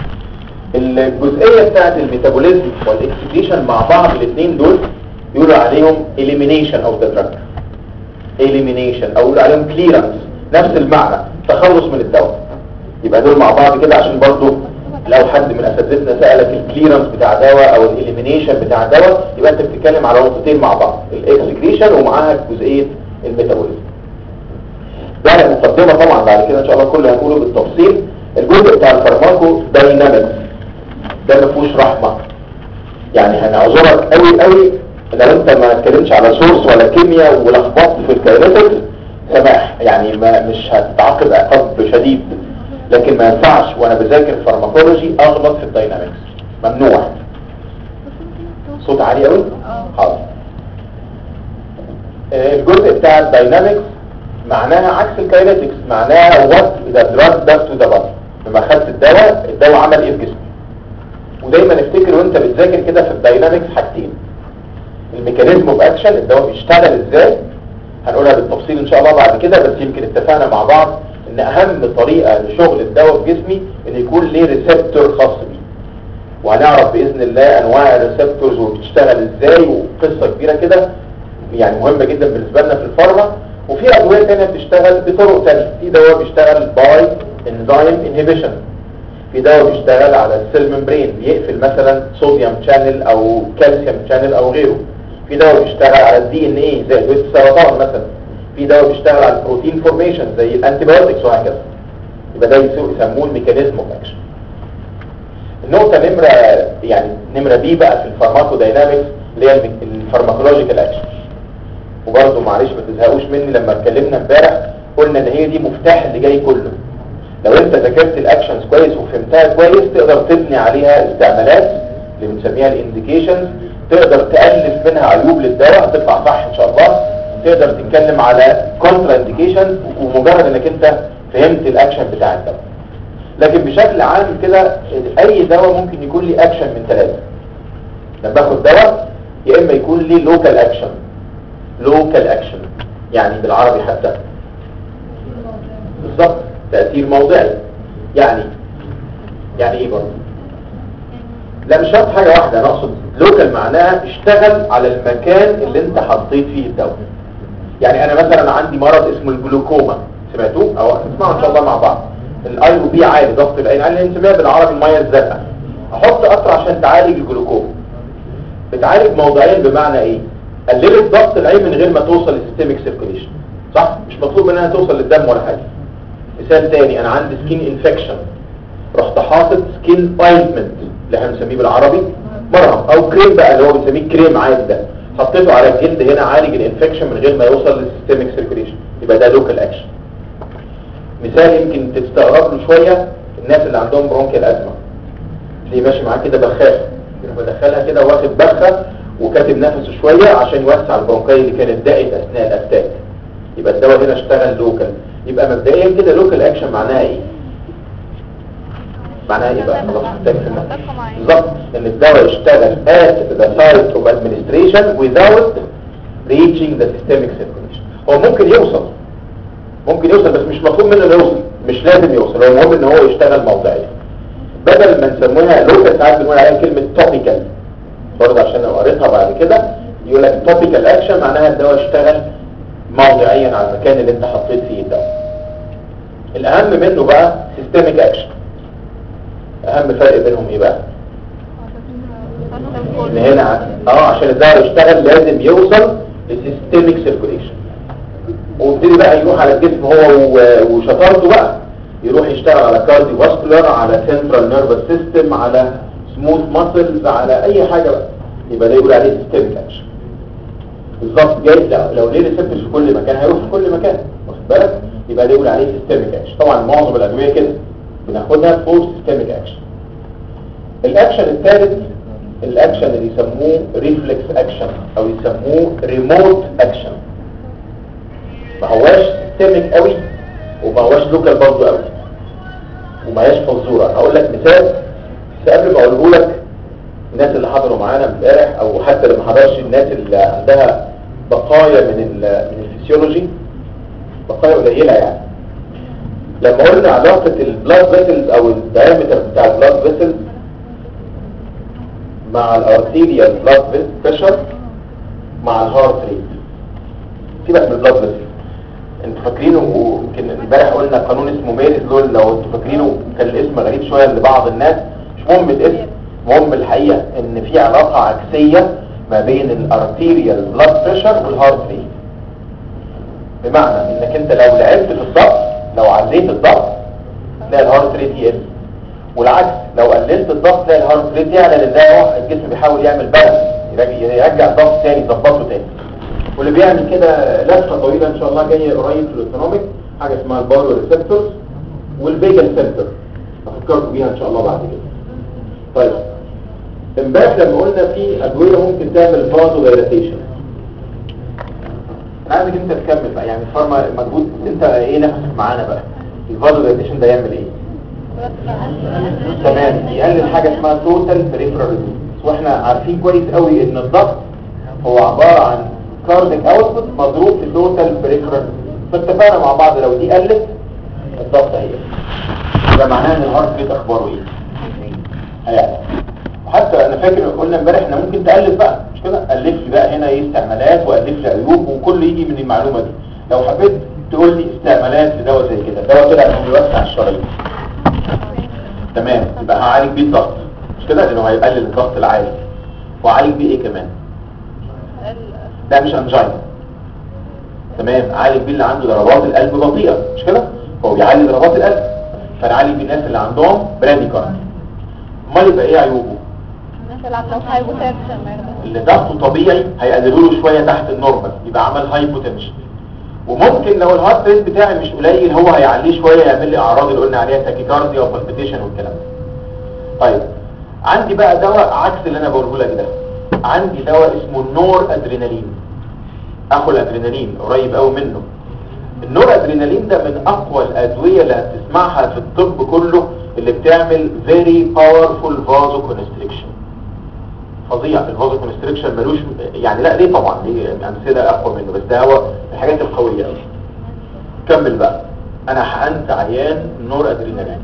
الجزئيه بتاعت الميتابوليزم والاكسكريشن مع بعض الاثنين دول يقولوا عليهم elimination of the drug elimination او يقولوا عليهم clearance نفس المعنى تخلص من الدواء يبقى دول مع بعض كده عشان برضو لو حد من اساتذتنا سالك الكليرنس بتاع دواء او الاليمينيشن بتاع دواء يبقى انت بتتكلم على نقطتين مع بعض الاكسكريشن ومعاها جزئيه الميتابوليزم ده مقدمه طبعا بعد كده ان شاء الله كله هنقوله بالتفصيل الجزء بتاع الفارماكو داينامكس ده ما فيهوش رحمه يعني هنعذرك قوي قوي لو انت ما اتكلمتش على سورس ولا كيمياء ولخبطت في الكاينetics سماح يعني ما مش هتتعاقب عقاب شديد لكن ما ينفعش وانا بذاكر فارماكولوجي اغلط في الداينامكس ممنوع صوت عالي قوي حاضر آه، الجزء بتاع الداينامكس معناها عكس الكاينetics معناها وات ذا دراج داز تو ذا بادي لما خدت الدواء الدواء عمل ايه في جسمي ودايما افتكر وانت بتذاكر كده في الداينامكس حاجتين الميكانيزم اوف اكشن الدواء بيشتغل ازاي هنقولها بالتفصيل ان شاء الله بعد كده بس يمكن اتفقنا مع بعض ان اهم طريقة لشغل الدواء في جسمي ان يكون ليه ريسبتور خاص بيه وهنعرف باذن الله انواع الريسبتورز وبتشتغل ازاي وقصة كبيرة كده يعني مهمة جدا بالنسبة لنا في الفارما وفي ادوية تانية بتشتغل بطرق تانية في دواء بيشتغل باي انزيم انهبيشن في دواء بيشتغل على السيل ممبرين بيقفل مثلا صوديوم شانل او كالسيوم شانل او غيره في دواء بيشتغل على الدي ان ايه زي ادويه السرطان مثلا في دواء بيشتغل على البروتين فورميشن زي الانتيبيوتكس وهكذا يبقى ده يسو- يسموه الميكانيزم اوف اكشن النقطه نمره يعني نمره بي بقى في الفارماكو داينامكس اللي هي الفارماكولوجيكال اكشن وبرضه معلش ما تزهقوش مني لما اتكلمنا امبارح قلنا ان هي دي مفتاح اللي جاي كله لو انت ذاكرت الاكشنز كويس وفهمتها كويس تقدر تبني عليها استعمالات اللي بنسميها الانديكيشنز تقدر تألف منها عيوب للدواء هتطلع صح ان شاء الله تقدر تتكلم على كونترا انديكيشنز ومجرد انك انت فهمت الاكشن بتاع الدواء لكن بشكل عام كده اي دواء ممكن يكون ليه اكشن من ثلاثة لما باخد دواء يا اما يكون ليه لوكال اكشن لوكال اكشن يعني بالعربي حتى بالظبط تأثير موضعي يعني يعني ايه برضه لا مش شرط حاجة واحدة انا اقصد لوكال معناها اشتغل على المكان اللي انت حطيت فيه الدواء يعني انا مثلا عندي مرض اسمه الجلوكوما سمعتوه او هتسمعوا ان شاء الله مع بعض الاي او بي عالي ضغط العين عالي نسميها بالعربي الميه الزرقاء احط قطره عشان تعالج الجلوكوما بتعالج موضعيا بمعنى ايه قللت ضغط العين من غير ما توصل للسيستميك سيركوليشن صح مش مطلوب منها توصل للدم ولا حاجه مثال تاني انا عندي سكين انفكشن رحت حاطط سكين اوينتمنت اللي احنا بنسميه بالعربي مرهم او كريم بقى اللي هو بنسميه كريم عادي ده حطيته على الجلد هنا عالج الانفكشن من غير ما يوصل للسيستميك سيركوليشن يبقى ده لوكال اكشن مثال يمكن تستغرب له شويه الناس اللي عندهم برونكيال ازمه اللي ماشي معاه كده بخاخ يروح مدخلها كده واخد بخه وكاتب نفسه شويه عشان يوسع البرونكاي اللي كانت ضاقت اثناء الاتاك يبقى الدواء هنا اشتغل لوكال يبقى مبدئيا كده لوكال اكشن معناها ايه معناها ايه بقى خلاص محتاج في المعنى. بالظبط ان الدواء يشتغل at the site of administration without reaching the systemic circulation هو ممكن يوصل ممكن يوصل بس مش مطلوب منه انه يوصل مش لازم يوصل هو المهم ان هو يشتغل موضعيا بدل ما نسميها لوكال ساعات بنقول عليها كلمه توبيكال برضه عشان لو قريتها بعد كده يقول لك توبيكال اكشن معناها الدواء اشتغل موضعيا على المكان اللي انت حطيت فيه الدواء الاهم منه بقى سيستميك اكشن اهم فرق بينهم ايه بقى ان هنا ع- اه عشان الدواء يشتغل لازم يوصل لسيستميك سيركوليشن ويبتدي بقى يروح على الجسم هو و- وشطارته بقى يروح يشتغل على كارديو فاسكولار على سنترال نيرفس سيستم على سموث ماسلز على اي حاجه بقى يبقى ده يقول عليه سيستميك اكشن بالظبط جاي لو, لو ليه ريسبتور في كل مكان هيروح في كل مكان واخد بالك يبقى ده يقول عليه سيستميك اكشن طبعا معظم الادويه كده بناخدها فور سيستميك اكشن الاكشن الثالث الاكشن اللي يسموه ريفلكس اكشن او يسموه ريموت اكشن ما هواش سيستميك قوي وما هواش لوكال برضه قوي وما هياش فزوره هقول لك مثال بس قبل ما اقوله لك الناس اللي حضروا معانا امبارح او حتى اللي ما حضرش الناس اللي عندها بقايا من ال- من الفسيولوجي بقايا قليله يعني لما قلنا علاقه البلاد فيسلز او الدايمتر بتاع البلاد فيسلز مع الارتيريال بلاد بريشر مع الهارت ريت سيبك من البلاد فيسل انتوا فاكرينه ويمكن امبارح قلنا قانون اسمه ميريز لول لو انتوا فاكرينه كان الاسم غريب شويه لبعض الناس مش مهم الاسم مهم الحقيقه ان في علاقه عكسيه ما بين الارتيريال بلاد بريشر والهارت ريت بمعنى انك انت لو لعبت في الضغط لو عليت الضغط تلاقي الهارت ريت يقل والعكس لو قللت الضغط تلاقي الهارت ريت يعلى لان ده نوع الجسم بيحاول يعمل بالانس يرجع يرجع الضغط تاني يظبطه تاني واللي بيعمل كده لفه طويله ان شاء الله جايه قريب في الاوتونوميك حاجه اسمها البارو ريسبتورز والفيجن سنتر هفكركم بيها ان شاء الله بعد كده طيب امبارح لما قلنا في ادويه ممكن تعمل فازو دايلاتيشن انا عايزك انت تكمل بقى يعني الفارما مجهود انت ايه نفسك معانا بقى الفازو دايلاتيشن ده يعمل ايه تمام يقلل حاجه اسمها توتال بريفرال واحنا عارفين كويس قوي ان الضغط هو عباره عن كارديك اوتبوت مضروب في توتال بريفرال فاتفقنا مع بعض لو دي قلت الضغط هيقل يبقى معناها ان الهارت ريت اخباره ايه هيعلى وحتى انا فاكر قلنا امبارح احنا ممكن تالف بقى مش كده الف لي بقى هنا ايه استعمالات والف لي عيوب وكل يجي من المعلومه دي لو حبيت تقول لي استعمالات لدواء زي كده دواء طلع انه بيوسع الشرايين تمام يبقى هعالج بيه الضغط مش كده لانه هيقلل الضغط العالي وعالج بيه ايه كمان لا مش انجينا تمام عالج بيه اللي عنده ضربات القلب بطيئه مش كده هو بيعالج ضربات القلب فنعالج بيه الناس اللي عندهم براديكارد امال يبقى ايه عيوبه الناس اللي عندهم هايبوتنشن اللي ضغطه طبيعي هيقللوا له شويه تحت النورمال يبقى عمل هايبوتنشن وممكن لو الهارت ريت بتاعي مش قليل هو هيعليه شويه يعمل لي اعراض اللي قلنا عليها تاكيكارديا وبالبيتيشن والكلام ده طيب عندي بقى دواء عكس اللي انا بقوله لك ده عندي دواء اسمه النور ادرينالين اخو الادرينالين قريب قوي منه النور ادرينالين ده من اقوى الادويه اللي هتسمعها في الطب كله اللي بتعمل very powerful vasoconstriction فظيع الفازو كونستريكشن ملوش يعني لا ليه طبعا ليه امثله اقوى منه بس ده هو الحاجات القويه قوي كمل بقى انا حقنت عيان نور ادرينالين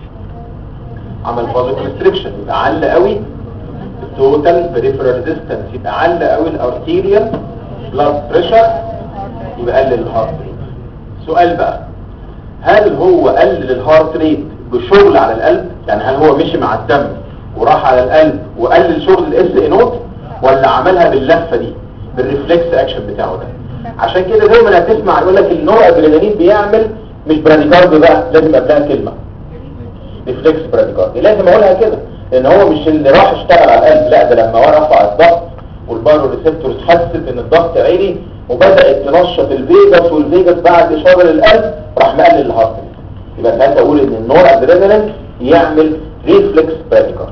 عمل فازو كونستريكشن يبقى على قوي التوتال بريفرال ريزيستنس يبقى على قوي الارتيريال بلاد بريشر يبقى قلل الهارت ريت سؤال بقى هل هو قلل الهارت ريت بشغل على القلب يعني هل هو مشي مع الدم وراح على القلب وقلل شغل الاس اي نوت ولا عملها باللفه دي بالريفلكس اكشن بتاعه ده عشان كده دايما هتسمع يقول لك النور ادرينالين بيعمل مش براديكاردي بقى لازم قبلها كلمه ريفلكس براديكاردي لازم اقولها كده لان هو مش اللي راح اشتغل على القلب لا ده لما رفع الضغط والبارو ريسبتورز حست ان الضغط عالي وبدات تنشط الفيجاس والفيجاس بعد اشاره للقلب راح مقلل الهارت ريت يبقى ساعتها اقول ان النور ادرينالين يعمل ريفلكس براديكاردي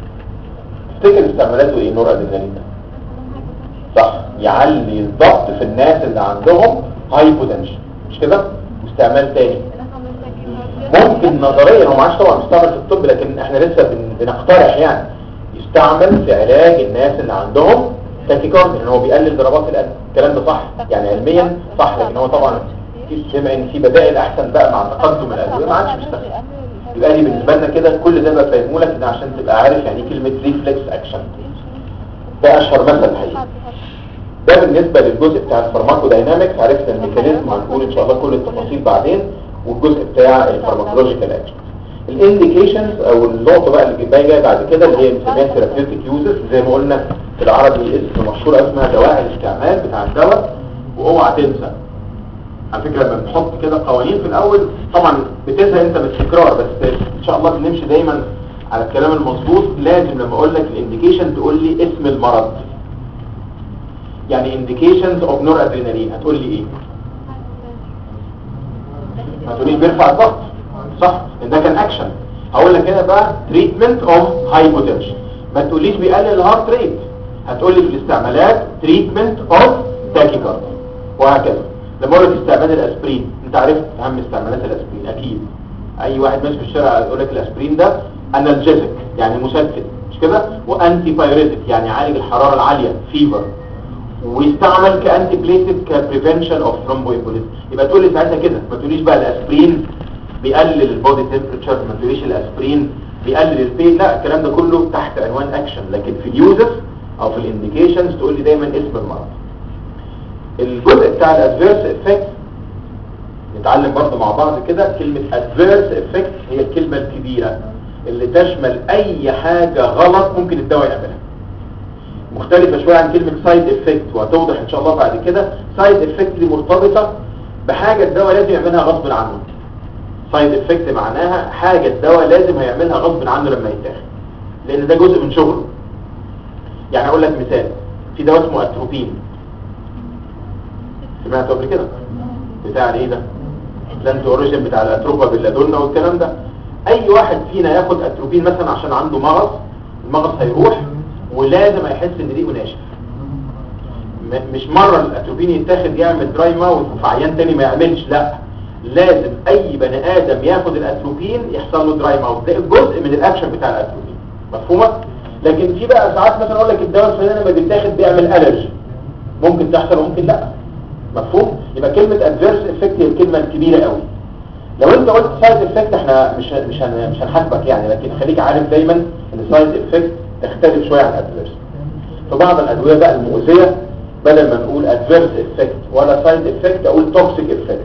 تفتكر استعمالاته ايه نور ادرينالين ده صح يعلي الضغط في الناس اللي عندهم هايبوتنشن مش كده واستعمال تاني ممكن نظريا هو ما عادش طبعا مستعمل في الطب لكن احنا لسه بن- بنقترح يعني يستعمل في علاج الناس اللي عندهم تاكيكارديا لان هو بيقلل ضربات القلب الكلام ده صح يعني علميا صح لكن هو طبعا في- بما ان في بدائل احسن بقى مع تقدم الادويه ما عادش بيستخدم يبقى دي بالنسبه لنا كده كل ده بقى فاهمه لك ده عشان تبقى عارف يعني ايه كلمه ريفلكس اكشن ده اشهر مثل حقيقي ده بالنسبة للجزء بتاع الفارماكوداينامكس عرفنا الميكانيزم هنقول ان شاء الله كل التفاصيل بعدين والجزء بتاع الفارماكولوجيكال اكشن الانديكيشنز او النقطة بقى اللي جايه جايه بعد كده اللي هي بنسميها ثيرابيوتيك يوزز زي ما قلنا في العربي اسم مشهور اسمها دواعي الاستعمال بتاع الدواء واوعى تنسى على فكرة لما بنحط كده قوانين في الاول طبعا بتزهق انت من التكرار بس ان شاء الله بنمشي دايما على الكلام المظبوط لازم لما اقول لك الانديكيشن تقول لي اسم المرض يعني indications of noradrenaline هتقول لي ايه ما تقوليش بيرفع الضغط صح لان ده كان اكشن هقول لك هنا بقى treatment of hypotension ما تقوليش بيقلل الهارت ريت هتقول لي في الاستعمالات treatment of tachycardia وهكذا لما اقول لك استعمال الاسبرين انت عرفت اهم استعمالات الاسبرين اكيد اي واحد ماشي في الشارع يقول لك الاسبرين ده انالجيزك يعني مسكن مش كده وانتي بايوريتك يعني يعالج الحراره العاليه فيفر ويستعمل كانتي بليتد كبريفنشن اوف ثرومبويبوليزم يبقى تقول لي ساعتها كده ما تقوليش بقى الاسبرين بيقلل البودي تمبرتشر ما تقوليش الاسبرين بيقلل البين لا الكلام ده كله تحت عنوان اكشن لكن في اليوزز او في الانديكيشنز تقول لي دايما اسم المرض الجزء بتاع الادفيرس افكت نتعلم برضه مع بعض كده كلمة adverse effect هي الكلمة الكبيرة اللي تشمل اي حاجة غلط ممكن الدواء يعملها مختلفة شوية عن كلمة سايد افكت وهتوضح ان شاء الله بعد كده سايد افكت دي مرتبطة بحاجة الدواء لازم يعملها غصب عنه سايد افكت معناها حاجة الدواء لازم هيعملها غصب عنه لما يتاخد لان ده جزء من شغله يعني اقول لك مثال في دواء اسمه اتروبين سمعته قبل كده بتاع ايه ده لانت اوريجين بتاع الاتروبا باللادونا والكلام ده اي واحد فينا ياخد اتروبين مثلا عشان عنده مغص المغص هيروح ولازم هيحس ان ريقه ناشف م- مش مرة الاتروبين يتاخد يعمل دراي ماوث وفي عيان تاني ما يعملش لا لازم اي بني ادم ياخد الاتروبين يحصل له دراي ماوث ده جزء من الاكشن بتاع الاتروبين مفهومه لكن في بقى ساعات مثلا اقول لك الدواء الفلاني لما بيتاخد بيعمل الرجي ممكن تحصل وممكن لا مفهوم يبقى كلمه ادفيرس افكت هي الكلمه الكبيره قوي لو انت قلت سايد افكت احنا مش مش هن- مش هنحاسبك يعني لكن خليك عارف دايما ان السايد افكت تختلف شويه عن الادفيرس في بعض الادويه بقى المؤذيه بدل ما نقول ادفيرس افكت ولا سايد افكت اقول توكسيك افكت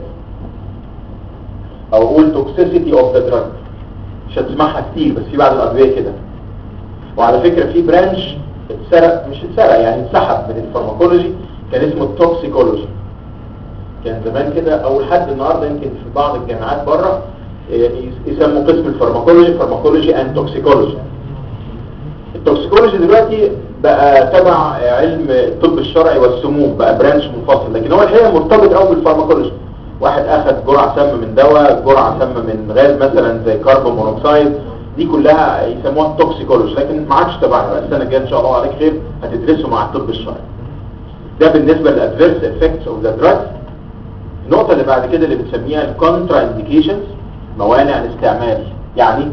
او اقول توكسيسيتي اوف ذا دراج مش هتسمعها كتير بس في بعض الادويه كده وعلى فكره في برانش اتسرق مش اتسرق يعني اتسحب من الفارماكولوجي كان اسمه التوكسيكولوجي كان زمان كده او لحد النهارده يمكن في بعض الجامعات بره يسموا قسم الفارماكولوجي فارماكولوجي اند توكسيكولوجي التوكسيكولوجي دلوقتي بقى تبع علم الطب الشرعي والسموم بقى برانش منفصل لكن هو الحقيقه مرتبط قوي بالفارماكولوجي واحد اخذ جرعه سم من دواء جرعه سم من غاز مثلا زي كربون مونوكسيد دي كلها يسموها التوكسيكولوجي لكن ما عادش تبعنا بقى السنه الجايه ان شاء الله عليك خير هتدرسوا مع الطب الشرعي ده بالنسبه للادفيرس افكتس اوف ذا دراج النقطه اللي بعد كده اللي بنسميها الكونترا انديكيشنز موانع الاستعمال يعني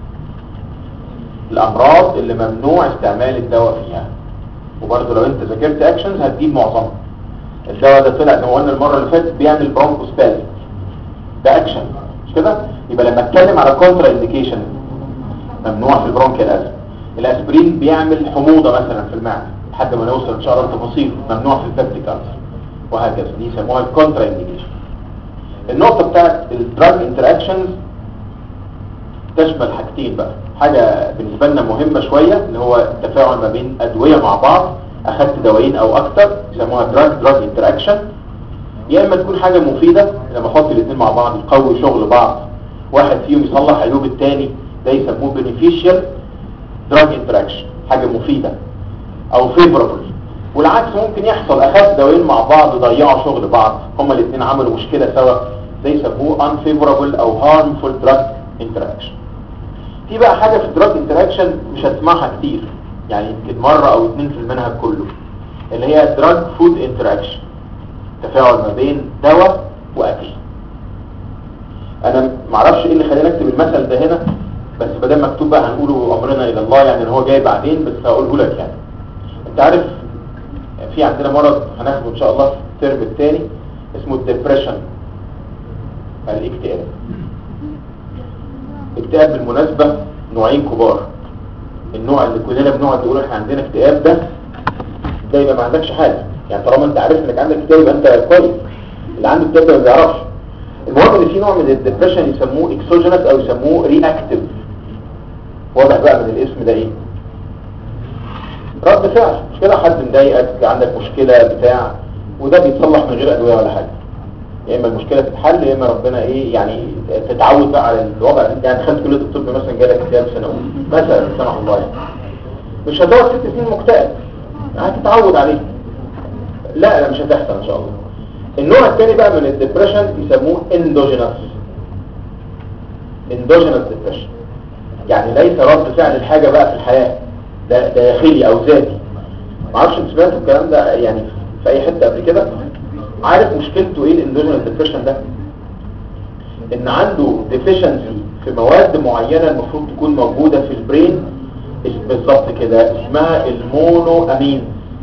الامراض اللي ممنوع استعمال الدواء فيها وبرضه لو انت ذاكرت اكشنز هتجيب معظمها الدواء ده طلع زي ما قلنا المره اللي فاتت بيعمل برونكوسبازم ده اكشن مش كده يبقى لما اتكلم على كونترا انديكيشن ممنوع في البرونكيال ازم الاسبرين بيعمل حموضه مثلا في المعده لحد ما نوصل ان شاء الله لتفاصيل ممنوع في البيبتيك ألسر وهكذا دي يسموها الكونترا انديكيشن النقطه بتاعت الدراج انتراكشنز تشمل حاجتين بقى حاجة بالنسبة لنا مهمة شوية اللي هو التفاعل ما بين أدوية مع بعض أخدت دوايين أو أكتر يسموها دراج دراج انتراكشن يا إما تكون حاجة مفيدة لما أحط الاثنين مع بعض يقوي شغل بعض واحد فيهم يصلح عيوب التاني ده يسموه beneficial دراج انتراكشن حاجة مفيدة أو favorable والعكس ممكن يحصل أخدت دوايين مع بعض ضيعوا شغل بعض هما الاثنين عملوا مشكلة سوا ده يسموه unfavorable أو harmful drug interaction في بقى حاجة في الدراج انتراكشن مش هتسمعها كتير يعني يمكن مرة او اتنين في المنهج كله اللي هي دراج فود انتراكشن تفاعل ما بين دواء واكل انا معرفش ايه اللي خلاني اكتب المثل ده هنا بس بدل مكتوب بقى هنقوله امرنا الى الله يعني ان هو جاي بعدين بس هقوله لك يعني انت عارف في عندنا مرض هناخده ان شاء الله في الترم الثاني اسمه الدبريشن الاكتئاب اكتئاب بالمناسبة نوعين كبار النوع اللي كلنا بنقعد نقول احنا عندنا اكتئاب ده ده يبقى ما عندكش حاجه يعني طالما انت عارف انك عندك اكتئاب يبقى انت كويس اللي عنده اكتئاب ده ما بيعرفش المهم ان في نوع من الدبريشن يسموه اكسوجينس او يسموه رياكتيف واضح بقى من الاسم ده ايه رد فعل مش كده حد مضايقك عندك مشكله بتاع وده بيتصلح من غير ادويه ولا حاجه يا اما المشكله تتحل يا اما ربنا ايه يعني تتعود بقى على الوضع اللي انت يعني دخلت كليه الطب مثلا جالك اكتئاب سنوي مثلا سمح الله يعني مش هتقعد ست سنين مكتئب هتتعود عليه لا لا مش هتحصل ان شاء الله النوع الثاني بقى من الدبريشن يسموه اندوجينس اندوجينس ديبريشن يعني ليس رد فعل الحاجه بقى في الحياه ده داخلي او ذاتي معرفش انت سمعت الكلام ده يعني في اي حته قبل كده عارف مشكلته ايه الاندوجينس ديبريشن ده ان عنده ديفيشنسي في مواد معينه المفروض تكون موجوده في البرين بالظبط كده اسمها المونو امين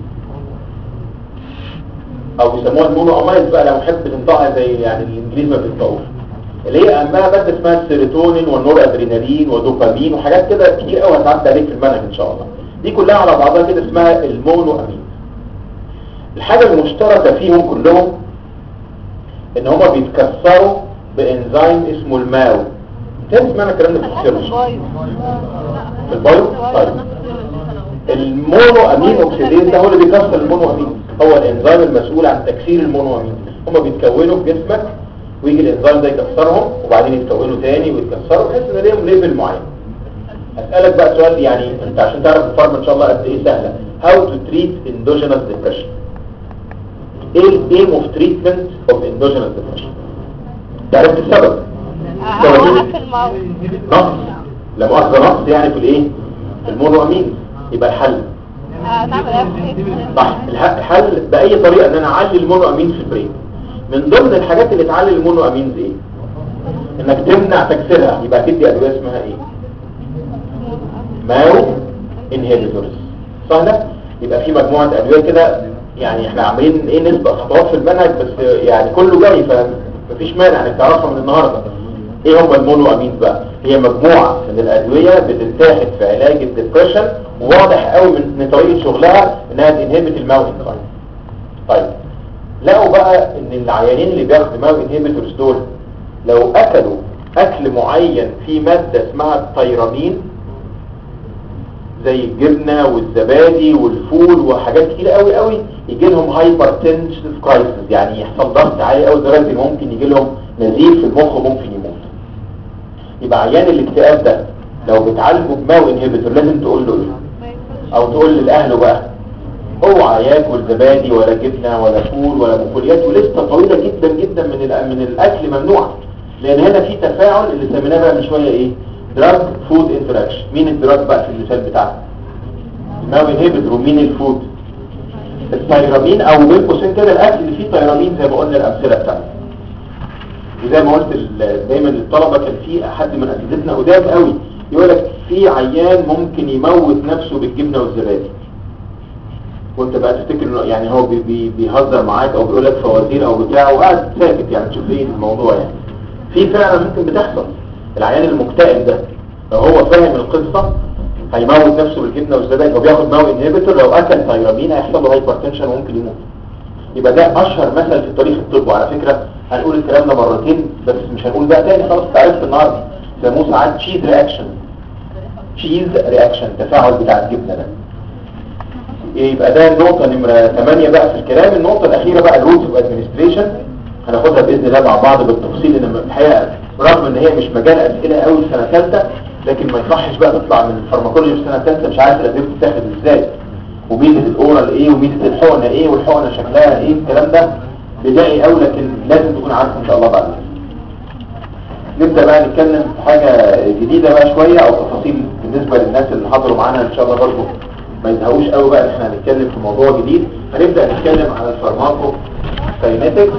او بيسموها المونو امايز بقى لو حب تنطقها زي يعني الانجليز ما بينطقوش اللي هي اهمها ماده اسمها السيروتونين والنور ادرينالين ودوبامين وحاجات كده كتير قوي هتعدي عليك في المنهج ان شاء الله دي كلها على بعضها كده اسمها المونو امين الحاجه المشتركه فيهم كلهم ان هما بيتكسروا بانزيم اسمه الماو تاني سمعنا الكلام ده في الفسيولوجي في البايو طيب المونو امين اوكسيديز ده هو اللي بيكسر المونو امين هو الانزيم المسؤول عن تكسير المونو امين هما بيتكونوا في جسمك ويجي الانزيم ده يكسرهم وبعدين يتكونوا تاني ويتكسروا بحيث ان ليهم ليفل معين اسالك بقى سؤال يعني انت عشان تعرف الفارما ان شاء الله قد ايه سهله هاو تو تريت اندوجينس ديبريشن ايه الايم اوف تريتمنت اوف اندوجينس ديبريشن عرفت السبب اوقف الموت نقص لا مؤاخذه نقص يعني في الايه في المونو امين يبقى الحل تعمل ايه صح الح- الحل باي طريقه ان انا اعلي المونو امين في البرين من ضمن الحاجات اللي تعلي المونو امين دي ايه انك تمنع تكسيرها يبقى تدي ادويه اسمها ايه ماو انهبيتورز سهله يبقى في مجموعه ادويه كده يعني احنا عاملين ايه نسبه خطوات في المنهج بس يعني كله جاي فمفيش مانع انك تعرفها من النهارده ايه هم المونو امين بقى هي مجموعه من الادويه بتتاخد في علاج الدبريشن وواضح قوي من من طريقه شغلها انها تنهبت الماو انزيم طيب لقوا بقى ان العيانين اللي بياخدوا ماو انهبيتورز دول لو اكلوا اكل معين فيه ماده اسمها التيرامين زي الجبنه والزبادي والفول وحاجات كتير قوي قوي يجي لهم هايبرتنشن كرايسيس يعني يحصل ضغط عالي قوي لدرجه ان ممكن يجي لهم نزيف في المخ وممكن يموت يبقى عيان الاكتئاب ده لو بتعالجه بماو انهبيتور لازم تقول له ايه او تقول لاهله بقى اوعى ياكل زبادي ولا جبنه ولا فول ولا بقوليات ولسه طويله جدا جدا من الأ- من الاكل ممنوع لان هنا في تفاعل اللي سميناه بقى من شويه ايه دراج فود انتراكشن مين الدراج بقى في المثال بتاعنا الماو انهبيتور ومين الفود التيرامين او بين قوسين كده الاكل اللي فيه تيرامين زي ما قلنا الامثله بتاعتنا وزي ما قلت ال- دايما للطلبه كان في حد من اساتذتنا قدام قوي يقول لك في عيان ممكن يموت نفسه بالجبنه والزبادي وانت بقى تفتكر انه يعني هو بي بي بيهزر معاك او بيقول لك فوازير او بتاع وقاعد ساكت يعني تشوف ايه الموضوع يعني في فعلا ممكن بتحصل العيان المكتئب ده لو هو فاهم القصه هيموت نفسه بالجبنه والزبادي هو بياخد ماو انهبيتور لو اكل تايرامين هيحصل له هايبرتنشن وممكن يموت يبقى ده اشهر مثل في تاريخ الطب وعلى فكره هنقول الكلام ده مرتين بس مش هنقول ده تاني خلاص انت عرفت النهارده بيسموه ساعات تشيز رياكشن تشيز رياكشن التفاعل بتاع الجبنه ده يبقى ده النقطة نمرة 8 بقى في الكلام النقطة الأخيرة بقى الروتس اوف ادمنستريشن هناخدها بإذن الله مع بعض بالتفصيل لأن الحقيقة رغم إن هي مش مجال أسئلة قوي في سنة ثالثة لكن ما يصحش بقى تطلع من الفارماكولوجي في سنة ثالثة مش عارف الأدوية بتتاخد إزاي وميزة الأورال إيه وميزة الحقنة إيه والحقنة شكلها إيه الكلام ده بدائي قوي لكن لازم تكون عارف إن شاء الله بعد كده. نبدأ بقى نتكلم في حاجة جديدة بقى شوية أو تفاصيل بالنسبة للناس اللي حضروا معانا إن شاء الله برضه ما يزهقوش قوي بقى إن احنا هنتكلم في موضوع جديد هنبدأ نتكلم على الفارماكو كاينetics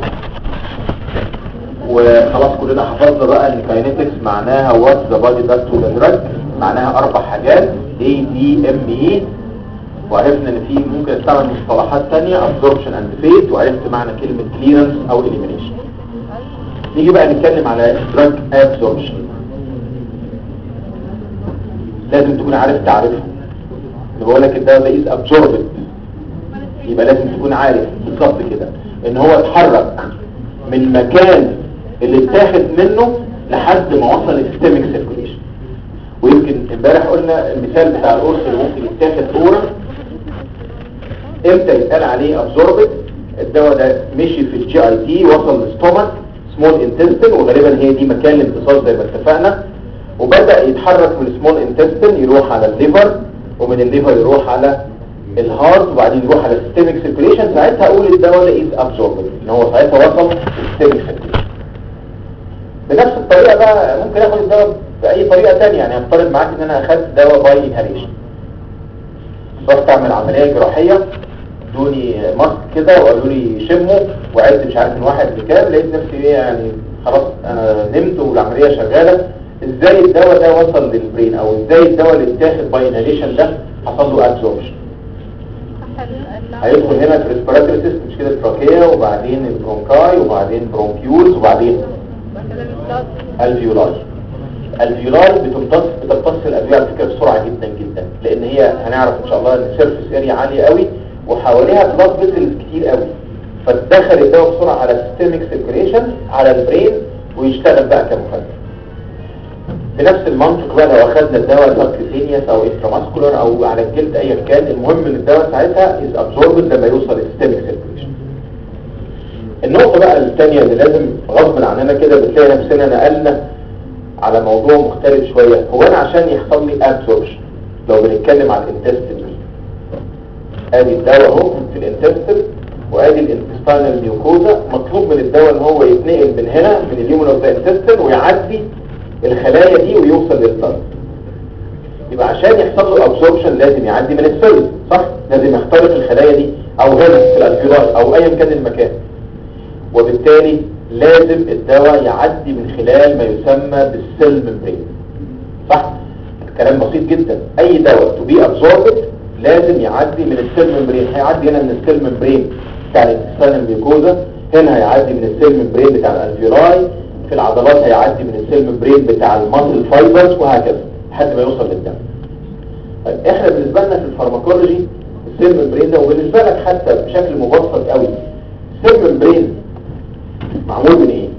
وخلاص كلنا حفظنا بقى ان كاينetics معناها وات ذا بادي داز تو ذا دراج معناها اربع حاجات اي دي ام اي وعرفنا ان في ممكن نستعمل مصطلحات تانية absorption and fate وعرفت معنى كلمة clearance او elimination نيجي بقى نتكلم على drug absorption لازم تكون عارف تعرفه اللي بقول لك الدواء ده is absorbed يبقى لازم تكون عارف بالظبط كده ان هو اتحرك من المكان اللي اتاخد منه لحد ما وصل للسيستميك سيركوليشن ويمكن امبارح قلنا المثال بتاع القرص اللي ممكن يتاخد اورا امتى يتقال عليه ابزوربت الدواء ده مشي في الجي اي تي وصل للستومك سمول انتستين وغالبا هي دي مكان الامتصاص زي ما اتفقنا وبدأ يتحرك من السمول انتستين يروح على الليفر ومن الليفر يروح على الهارت وبعدين يروح على السيستميك سيركوليشن ساعتها اقول الدواء ده از ابزوربت ان هو ساعتها وصل للسيستميك سيركوليشن بنفس الطريقه بقى ممكن اخد الدواء باي طريقه ثانيه يعني هفترض معاك ان انا اخدت دواء باي انهاليشن رحت اعمل عمليه جراحيه ادوني ماسك كده وقالوا لي شمه وعدت مش عارف من واحد لكام لقيت نفسي ايه يعني خلاص انا نمت والعمليه شغاله ازاي الدواء ده وصل للبرين او ازاي الدواء اللي اتاخد باي انهاليشن ده حصل له ابزوربشن هيدخل هنا في الريسبيراتوري سيستم مش كده التراكيه وبعدين البرونكاي وبعدين برونكيولز وبعدين الفيولاي الفيولاي بتمتص بتمتص الادويه على فكره بسرعه جدا جدا لان هي هنعرف ان شاء الله ان السيرفيس اريا عاليه قوي وحواليها بلاد فيسلز كتير قوي فتدخل الدواء بسرعه على السيستميك سيركيليشن على البرين ويشتغل بقى كمخدر بنفس المنطق بقى لو اخذنا الدواء سبكتينيوس او انتراماسكولار او على الجلد ايا كان المهم ان الدواء ساعتها از ابزوربد لما يوصل للسيستميك سيركيليشن النقطه بقى الثانيه اللي لازم غصب عننا كده بتلاقي نفسنا نقلنا على موضوع مختلف شويه هو انا عشان يحصل لي ابزوربشن لو بنتكلم على الانتستين ادي الدواء اهو في الانتستين وادي الانتستينال ميوكوزا مطلوب من الدواء ان هو يتنقل من هنا من اليومن اوف ذا انتستين ويعدي الخلايا دي ويوصل للطرف يبقى عشان يحصل له ابسوربشن لازم يعدي من السيل صح لازم يخترق الخلايا دي او هنا في الالفيولاي او ايا كان المكان وبالتالي لازم الدواء يعدي من خلال ما يسمى بالسيل ممبرين صح كلام بسيط جدا اي دواء تو بي ابسوربد لازم يعدي من السيل ممبرين هيعدي هنا من السيل ممبرين بتاع الانتستينال ميوكوزا هنا هيعدي من السيل ممبرين بتاع الالفيولاي في العضلات هيعدي من السيل ممبرين بتاع الماسل فايبرز وهكذا لحد ما يوصل للدم طيب احنا بالنسبه لنا في الفارماكولوجي السيل ممبرين ده وبالنسبه لك حتى بشكل مبسط قوي السيل ممبرين معمول من ايه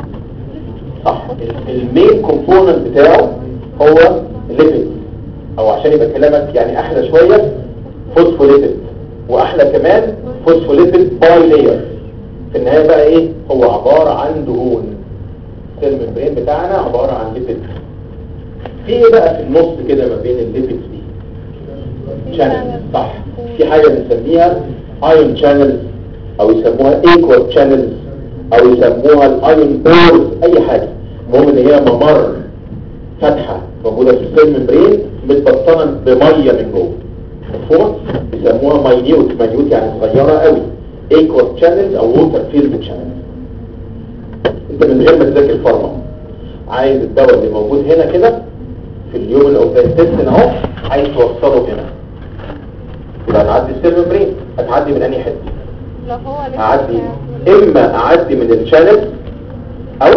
صح المين كومبوننت بتاعه هو الليبيد او عشان يبقى كلامك يعني احلى شويه فوسفوليبيد واحلى كمان فوسفوليبيد باي لاير في النهايه بقى ايه هو عباره عن دهون السيل ممبرين بتاعنا عباره عن ليبيد في ايه بقى في النص كده ما بين الليبيدز دي شانل صح في حاجه بنسميها ايون شانلز او يسموها ايكوال شانلز او يسموها الايون بورز اي حاجه المهم ان هي ممر فتحه موجوده في السيل ممبرين متبطنه بميه من جوه مفهوم يسموها ماينيوت ماينيوت يعني صغيره قوي ايكوال شانلز او ووتر فيلد شانلز انت من غير ما تذاكر الفارما عايز الدواء اللي موجود هنا كده في اليومن او الانتستين اهو عايز توصله هنا يبقى هتعدي السيل ممبرين هتعدي من انهي حته لو هو لسه اعدي اما اعدي من الشانل او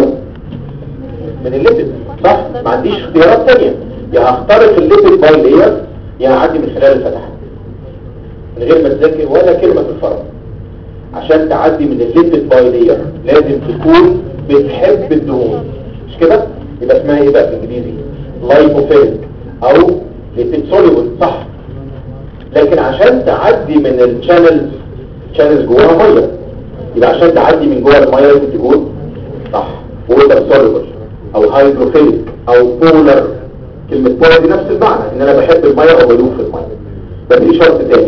من الليبيد صح ما عنديش اختيارات تانية يا هخترق الليبيد باي لاير يا هعدي من خلال الفتحات من غير ما تذاكر ولا كلمة في الفرق عشان تعدي من الليبيد باي لاير لازم تكون بتحب الدهون مش كده يبقى اسمها ايه بقى بالانجليزي لايبوفيلك او ليبيد سوليبل صح لكن عشان تعدي من الشانلز شانلز جواها ميه يبقى عشان تعدي من جوه الميه لازم تكون صح ووتر سوليبل او هيدروفيليك او بولر كلمه بولر دي نفس المعنى ان انا بحب الميه او بدوب في الميه بس في شرط تاني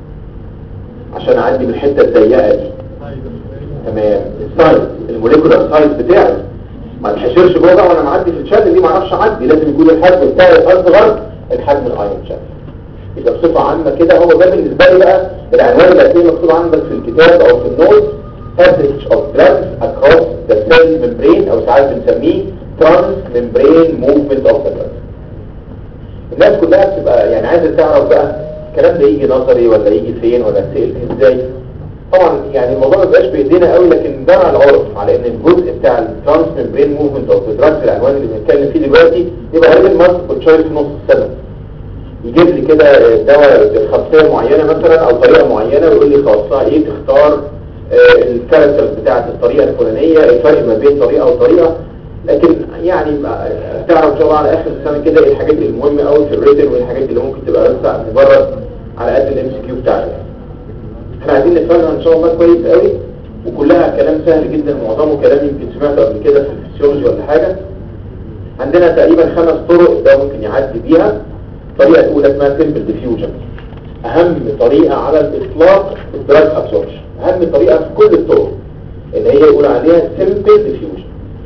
عشان اعدي من الحته الضيقه دي تمام السايز الموليكولار سايز بتاعي ما اتحشرش جوه بقى وانا معدي في الشانل دي ما اعرفش اعدي لازم يكون الحجم بتاعي اصغر الحجم الايون شانل يبقى بصفة عامة كده هو ده بالنسبة لي بقى العنوان اللي هتلاقيه مكتوب عندك في الكتاب او في النوت passage of drugs across the cell membrane او ساعات بنسميه trans membrane movement of the drug الناس كلها بتبقى يعني عايزة تعرف بقى الكلام ده يجي نظري ولا يجي فين ولا تسأل ازاي طبعا يعني الموضوع ما بقاش بايدينا قوي لكن ده على العرف على ان الجزء بتاع الترانس ممبرين موفمنت اوف ذا دراجز العنوان اللي بنتكلم فيه دلوقتي يبقى غالبا مالتيبل تشويس في نص السنه يجيب لي كده دواء بخاصيه معينه مثلا او طريقه معينه ويقول لي خاصها ايه تختار الكاركتر بتاعه الطريقه الفلانيه الفرق ما بين طريقه وطريقه لكن يعني تعرف ان شاء الله على اخر السنه كده ايه الحاجات المهمه قوي في الريتن والحاجات اللي ممكن تبقى بس مجرد على قد الام سي كيو بتاعنا احنا عايزين نفهمها ان شاء الله كويس قوي وكلها كلام سهل جدا معظمه كلام يمكن سمعته قبل كده في الفسيولوجي ولا حاجه عندنا تقريبا خمس طرق ده ممكن يعدي بيها طريقه الاولى اسمها سيمبل ديفيوجن اهم طريقه على الاطلاق الدراج ابسوربشن اهم طريقه في كل الطرق اللي هي يقول عليها سيمبل ديفيوجن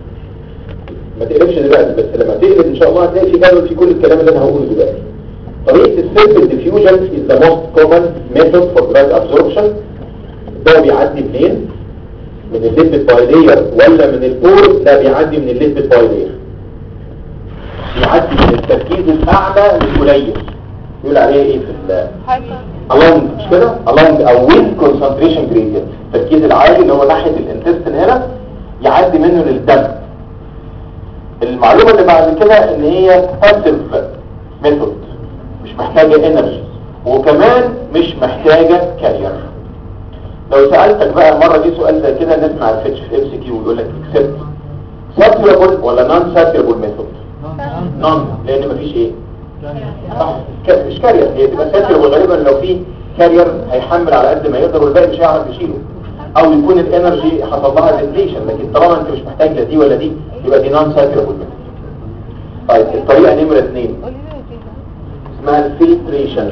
ما تقلبش دلوقتي بس لما تقلب ان شاء الله هتلاقي في جدول في كل الكلام اللي انا هقوله دلوقتي طريقه السيمبل ديفيوجن is the most common method for drug absorption ده بيعدي منين من الليبid بايلير ولا من البور ده بيعدي من الليبid بايلير بيعدي من التركيز الاعلى للقليل يقول عليه ايه في ال along مش كده along او with concentration gradient التركيز العالي اللي هو ناحيه الانتستين هنا يعدي منه للدم المعلومه اللي بعد كده ان هي passive method مش محتاجه انرجي وكمان مش محتاجه كارير لو سألتك بقى مرة دي سؤال زي كده نسمع الفيتش في ام سي كيو يقول لك اكسبت ساتيرابل ولا نون ساتيرابل ميثود نون لان مفيش ايه صح ك- مش كارير هي تبقى ساتيرابل غالبا لو في كارير هيحمل على قد ما يقدر والباقي مش هيعرف يشيله او يكون الانرجي حصل لها ديبليشن لكن طالما انت مش محتاج لا دي ولا دي يبقى دي نون ساتيرابل ميثود طيب الطريقه نمره اثنين اسمها الفلتريشن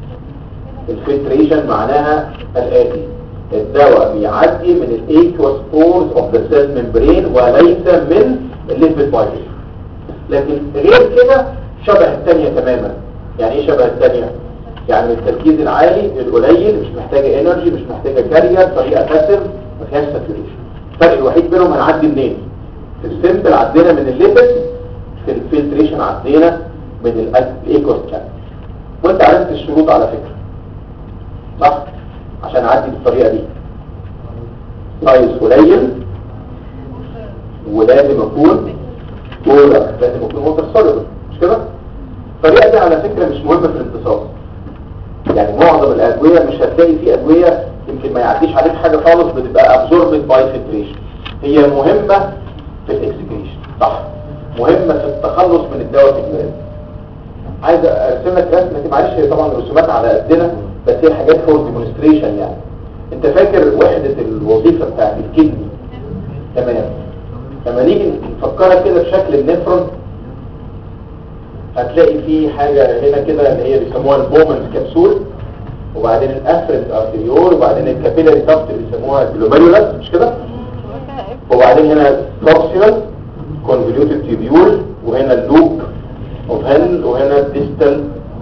الفلتريشن معناها الآتي الدواء بيعدي من الايكوسبورز اوف ذا سيل ممبرين وليس من الليبيد بايلير لكن غير كده شبه الثانية تماما يعني ايه شبه الثانية يعني من التركيز العالي للقليل مش محتاجة انرجي مش محتاجة كارير طريقة باسف ما فيهاش ساتوريشن الفرق الوحيد بينهم هنعدي منين في السيمبل عدينا من الليبيد في الفلتريشن عدينا من الايكوس وانت عرفت الشروط على فكرة صح عشان اعدي بالطريقه دي سايز قليل ولازم اكون بولر لازم اكون ووتر سوليبل مش كده الطريقه دي على فكره مش مهمه في الامتصاص يعني معظم الادويه مش هتلاقي في ادويه يمكن ما يعديش عليك حاجه خالص بتبقى ابزوربد باي فلتريشن هي مهمه في الاكسكريشن صح مهمه في التخلص من الدواء في الجسم عايز ارسم لك رسمه دي معلش هي طبعا رسومات على قدنا بس هي حاجات فور ديمونستريشن يعني انت فاكر وحده الوظيفه بتاعت الكدني تمام لما نيجي نفكرها كده بشكل النفرون هتلاقي في حاجه هنا كده اللي هي بيسموها البومنز كبسول وبعدين الافرنت ارتريول وبعدين الكابيلاري دافت اللي بيسموها الجلوميرولس مش كده وبعدين هنا بروكسيمال كونفوليوتد تيبيول وهنا اللوب اوف هيل وهنا الديستال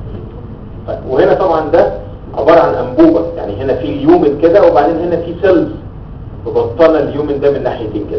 وهنا طبعا ده عبارة عن انبوبة يعني هنا في اليومن كده وبعدين هنا في سيلز مبطنة اليومن ده من ناحيتين كده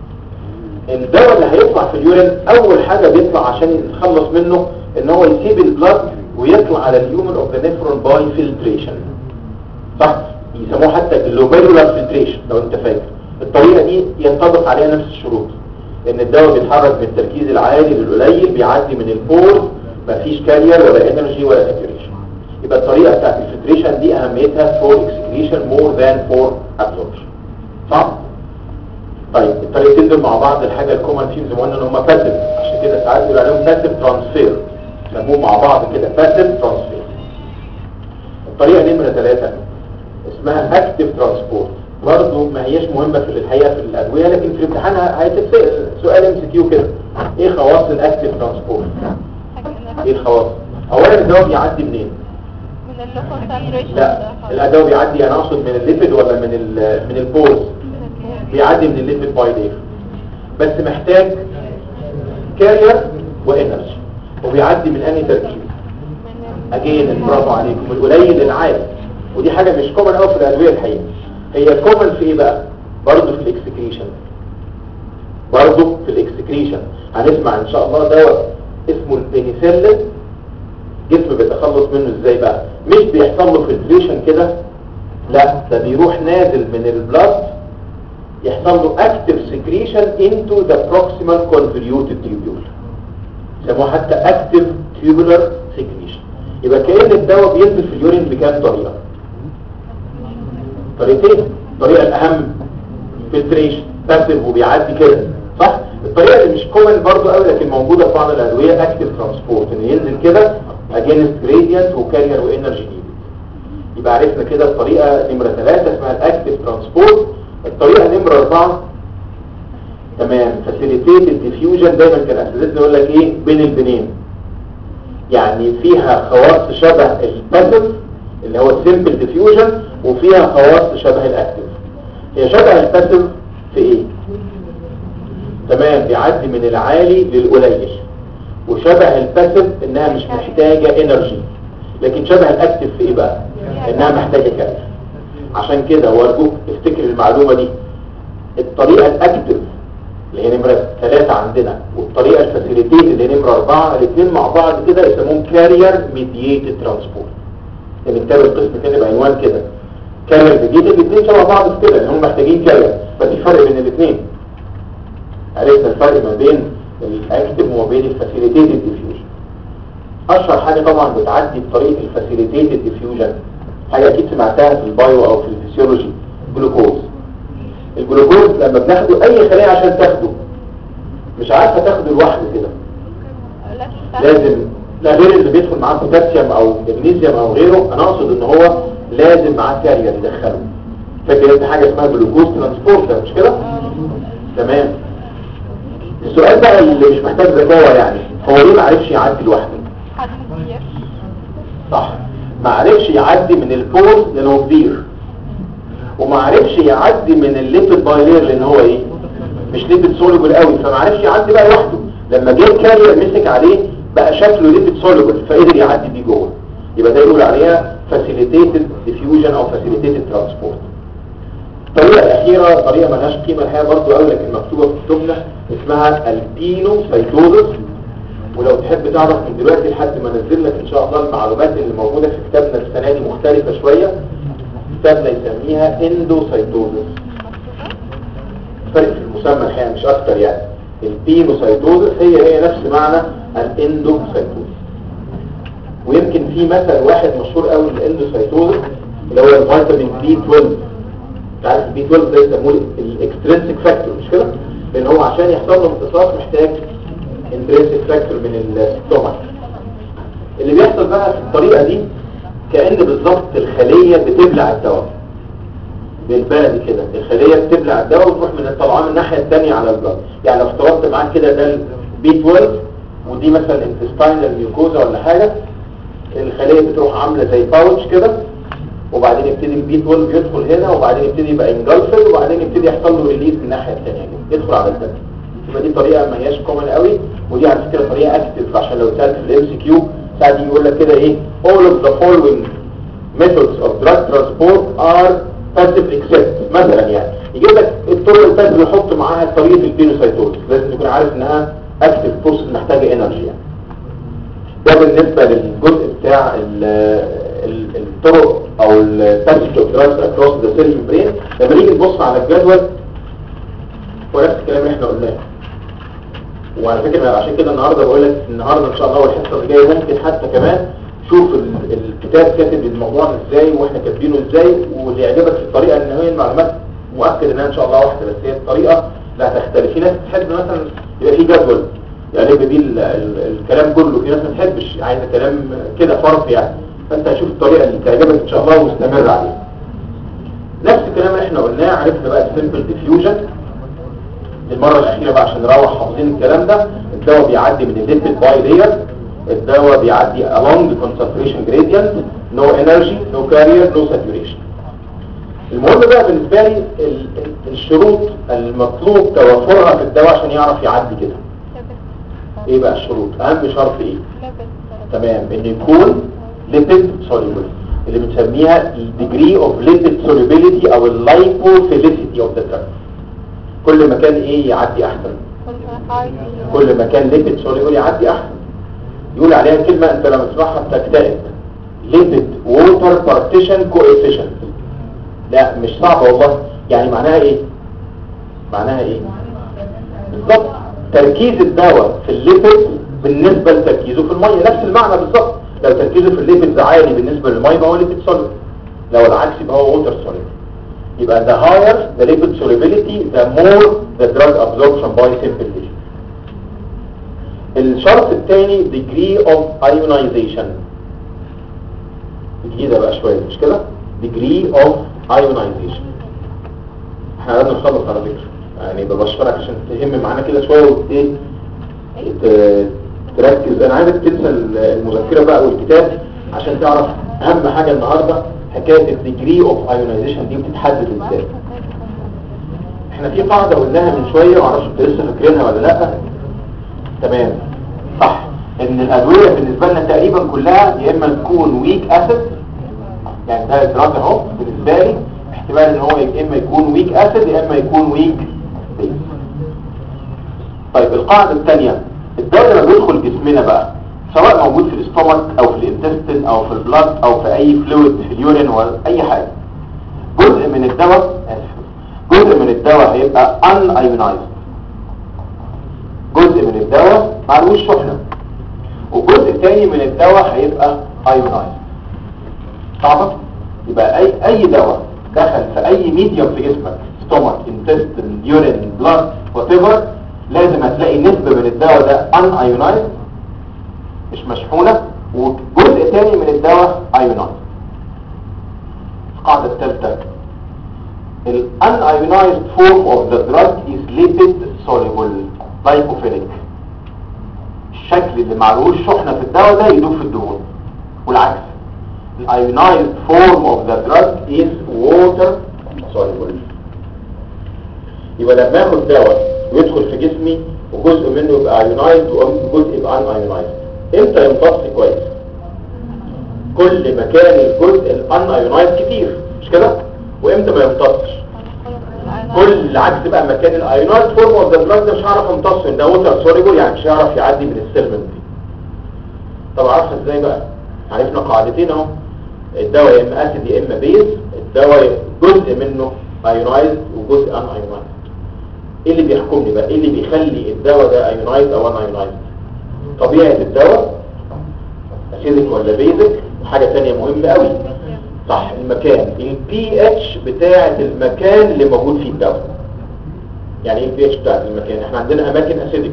الدواء اللي هيطلع في اليورين اول حاجة بيطلع عشان يتخلص منه ان هو يسيب البلد ويطلع على اليومن اوف ذا نيفرون باي فلتريشن صح يسموه حتى جلوبيرولار فلتريشن لو انت فاكر الطريقة دي ينطبق عليها نفس الشروط ان الدواء بيتحرك من التركيز العالي للقليل بيعدي من البور مفيش كارير ولا انرجي ولا ساتوريشن يبقى الطريقه بتاعت الفلتريشن دي اهميتها فور اكسكريشن مور ذان فور ابزوربشن صح طيب الطريقتين دول مع بعض الحاجه الكومن فيهم زي ما قلنا ان هم باسيف عشان كده ساعات بيقولوا عليهم باسيف ترانسفير سموهم مع بعض كده باسيف ترانسفير الطريقه نمره ثلاثة اسمها اكتيف ترانسبورت برضه ما هياش مهمة في الحقيقة في الأدوية لكن في الامتحان هيتسأل سؤال ام سي كيو كده ايه خواص الاكتيف ترانسبورت ايه الخواص اولا الدواء بيعدي منين من اللوكال لا الدواء بيعدي انا اقصد من الليبيد ولا من ال من البولز بيعدي من الليبيد بايلير بس محتاج كارير وانرجي وبيعدي من انهي تركيب اجين برافو عليكم القليل للعالي ودي حاجة مش كومن قوي في الادوية الحقيقة هي كومن في ايه بقى برضه في الاكسكريشن برضه في الاكسكريشن هنسمع ان شاء الله دواء اسمه البنيسيلين جسم بيتخلص منه ازاي بقى مش بيحصل له فلتريشن كده لا ده بيروح نازل من البلاد يحصل له اكتف سكريشن انتو ذا بروكسيمال كونفوليوتد تيوبول يسموه حتى اكتف تيوبولار سكريشن يبقى كأن الدواء بينزل في اليورين بكام طريقة طريقتين الطريقة الأهم فلتريشن باسف وبيعدي كده صح الطريقة اللي مش كومن برضو قوي لكن موجودة في بعض الأدوية اكتف ترانسبورت ان ينزل كده اجينست جريدينت وكارير وانرجي نيد يبقى عرفنا كده الطريقة نمرة ثلاثة اسمها الاكتف ترانسبورت الطريقة نمرة أربعة تمام فاسيليتيتد ديفيوجن دايما كان اساتذتنا يقول لك ايه بين البنين يعني فيها خواص شبه الباسف اللي هو السيمبل ديفيوجن وفيها خواص شبه الاكتف هي شبه الباسف في ايه تمام بيعدي من العالي للقليل وشبه الباسف انها مش محتاجة انرجي لكن شبه الاكتف في ايه بقى انها محتاجة كارير عشان كده وارجوك افتكر المعلومة دي الطريقة الاكتف اللي هي نمرة ثلاثة عندنا والطريقة الفاسيليتيت اللي هي نمرة أربعة الاثنين مع بعض كده يسموهم كارير ميدييتد ترانسبورت يعني كتاب القسم كده بعنوان كده كارير ميدييتد الاثنين شبه بعض في كده ان هم محتاجين كارير بس في فرق بين الاثنين عرفنا الفرق ما بين الاكتف وما بين الفاسيليتيتد ديفيوجن اشهر حاجة طبعا بتعدي بطريقة الفاسيليتيتد ديفيوجن حاجة اكيد سمعتها في البايو او في الفسيولوجي جلوكوز الجلوكوز لما بناخده اي خلية عشان تاخده مش عارفة تاخده لوحده كده لازم لا غير اللي بيدخل معاه بوتاسيوم او مغنيسيوم او غيره انا اقصد ان هو لازم معاه كارير يدخله فاكر انت حاجة اسمها جلوكوز ترانسبورتر مش كده تمام السؤال بقى اللي مش محتاج ذكاوة يعني هو ليه ما عرفش يعدي لوحده صح ما عرفش يعدي من البورس لان هو كبير وما عرفش يعدي من الليبيد بايلير لان هو ايه مش ليبيد سوليبل قوي فما عرفش يعدي بقى لوحده لما جه الكارير مسك عليه بقى شكله ليبيد سوليبل فقدر يعدي بيه جوه يبقى ده يقول عليها فاسيليتيتد ديفيوجن او فاسيليتيتد ترانسبورت الطريقه الاخيره طريقه مالهاش قيمه الحقيقه برضه قوي لكن مكتوبه في كتبنا اسمها البينو سايتوزس ولو تحب تعرف من دلوقتي لحد ما انزل لك ان شاء الله المعلومات اللي موجوده في كتابنا السنه دي مختلفه شويه كتابنا يسميها اندوسايتوزس فرق في المسمى الحقيقه مش اكتر يعني البينوسايتوزس هي هي نفس معنى الاندوسايتوزس ويمكن في مثل واحد مشهور قوي للاندوسايتوزس اللي هو الفيتامين بي 12 انت عارف البي 12 ده يسموه الاكسترنسيك فاكتور مش كده لان هو عشان يحصل له امتصاص محتاج انترنسيك فاكتور من الستومك اللي بيحصل بقى في الطريقه دي كأن بالظبط الخلية بتبلع الدواء بالبلد كده الخلية بتبلع الدواء وتروح من الطلعان من الناحية الثانية على البلد يعني لو افترضت معاك كده ده البي 12 ودي مثلا انتستاينال ميوكوزا ولا حاجة الخلية بتروح عاملة زي باوتش كده وبعدين يبتدي البي 12 يدخل هنا وبعدين يبتدي يبقى انجلفد وبعدين يبتدي يحصل له ريليز من الناحية الثانية كده يدخل على الدم يبقى دي طريقة ما هياش كومن قوي ودي على فكرة طريقة اكتف عشان لو سألت في الام سي كيو ساعات يقول لك كده ايه all of the following methods of drug transport are passive except مثلا يعني يجيب لك الطرق الباسف اللي يحط معاها طريقه البينوسايتوز لازم تكون عارف انها اكتف فورس محتاجه انرجي يعني ده بالنسبه للجزء بتاع ال ال الطرق او الباسج اوف دراجز اكروس ذا سيل برين لما نيجي نبص على الجدول هو نفس الكلام اللي احنا قلناه وعلى فكرة عشان كده النهاردة بقول لك النهاردة ان شاء الله والحصة اللي جاية ممكن حتى كمان شوف الكتاب كاتب الموضوع ازاي واحنا كاتبينه ازاي واللي يعجبك في الطريقة ان هي المعلومات مؤكد انها ان شاء الله واحدة بس هي الطريقة لا تختلف في ناس تحب مثلا يبقى في جدول يعني يبقى بيه الكلام كله في ناس ما تحبش عايزة كلام كده فرض يعني فانت هشوف الطريقة اللي تعجبك ان شاء الله واستمر عليها نفس الكلام اللي احنا قلناه عرفنا بقى السيمبل ديفيوجن المرة الأخيرة بقى عشان نروح حافظين الكلام ده الدواء بيعدي من الليبيد باي لير الدواء بيعدي along the concentration gradient no energy no carrier no saturation المهم بقى بالنسبة لي الشروط المطلوب توفرها في الدواء عشان يعرف يعدي كده ايه بقى الشروط اهم شرط ايه تمام ان يكون lipid soluble اللي بنسميها degree of lipid solubility او lipophilicity of the drug كل ما كان ايه يعدي احسن كل ما كان ليبيد سوليبل يعدي احسن يقول عليها كلمة انت لما تسمعها بتكتئب ليبيد ووتر بارتيشن كوفيشنت لا مش صعب والله يعني معناها ايه معناها ايه بالظبط تركيز الدواء في الليبيد بالنسبة لتركيزه في المية نفس المعنى بالظبط لو تركيزه في الليبيدز عالي بالنسبه للميه يبقى هو ليبيد سوليبل لو العكس يبقى هو ووتر سوليبل يبقى the higher the lipid solubility the more the drug absorption by simple tissue الشرط الثاني degree of ionization جديدة بقى شوية مش كده degree of ionization احنا لازم نخلص على فكرة يعني ببشرك عشان تهم معانا كده شوية وايه ت- تركز انا عايزك تنسى المذكرة بقى والكتاب عشان تعرف اهم حاجة النهاردة حكاية الديجري اوف ايونايزيشن دي بتتحدد ازاي احنا في قاعدة قلناها من شوية ومعرفش انت لسه فاكرينها ولا لا تمام صح ان الادوية بالنسبة لنا تقريبا كلها يا اما تكون ويك اسيد يعني ده ادراك اهو بالنسبة لي احتمال ان هو يا اما يكون ويك اسيد يا اما يكون ويك بيس طيب القاعدة الثانية الدواء لما بيدخل جسمنا بقى سواء موجود في الاستومك او في الانتستين او في البلاد او في اي فلويد في اليورين ولا اي حاجة جزء من الدواء آسف. جزء من الدواء هيبقى ان ايونايزد جزء من الدواء معلوش شحنة وجزء تاني من الدواء هيبقى ايونايزد صعبة يبقى اي اي دواء دخل في اي ميديوم في جسمك ستومك انتستين يورين بلاد وات لازم هتلاقي نسبة من الدواء ده ان ايونايزد مش مشحونة وجزء تاني من الدواء ايونايزد القاعدة الثالثة ال unionized form of the drug is lipid soluble lipophilic الشكل اللي معلوش شحنة في الدواء ده يدوب في الدهون والعكس ال ionized form of the drug is water soluble يبقى لما اخد دواء ويدخل في جسمي وجزء منه يبقى ionized وجزء يبقى unionized امتى يمتص كويس كل ما كان الجزء الانايونايز كتير مش كده وامتى ما يمتصش كل العكس بقى مكان الايونايز فورم اوف ذا دراج ده مش هعرف امتصه ده ووتر سوليبل يعني مش هيعرف يعدي من السيلمنت دي طب عارفه ازاي بقى عرفنا قاعدتين اهو الدواء يا اما اسيد يا اما بيز الدواء جزء منه ايونايز وجزء ان ايونايز ايه اللي بيحكمني بقى ايه اللي بيخلي الدواء ده ايونايز او ان ايونايز طبيعه الدواء اسيدك ولا بيزك وحاجه ثانيه مهمه قوي صح المكان البي اتش بتاعه المكان اللي موجود فيه الدواء يعني ايه البي اتش بتاعه المكان احنا عندنا اماكن اسيدك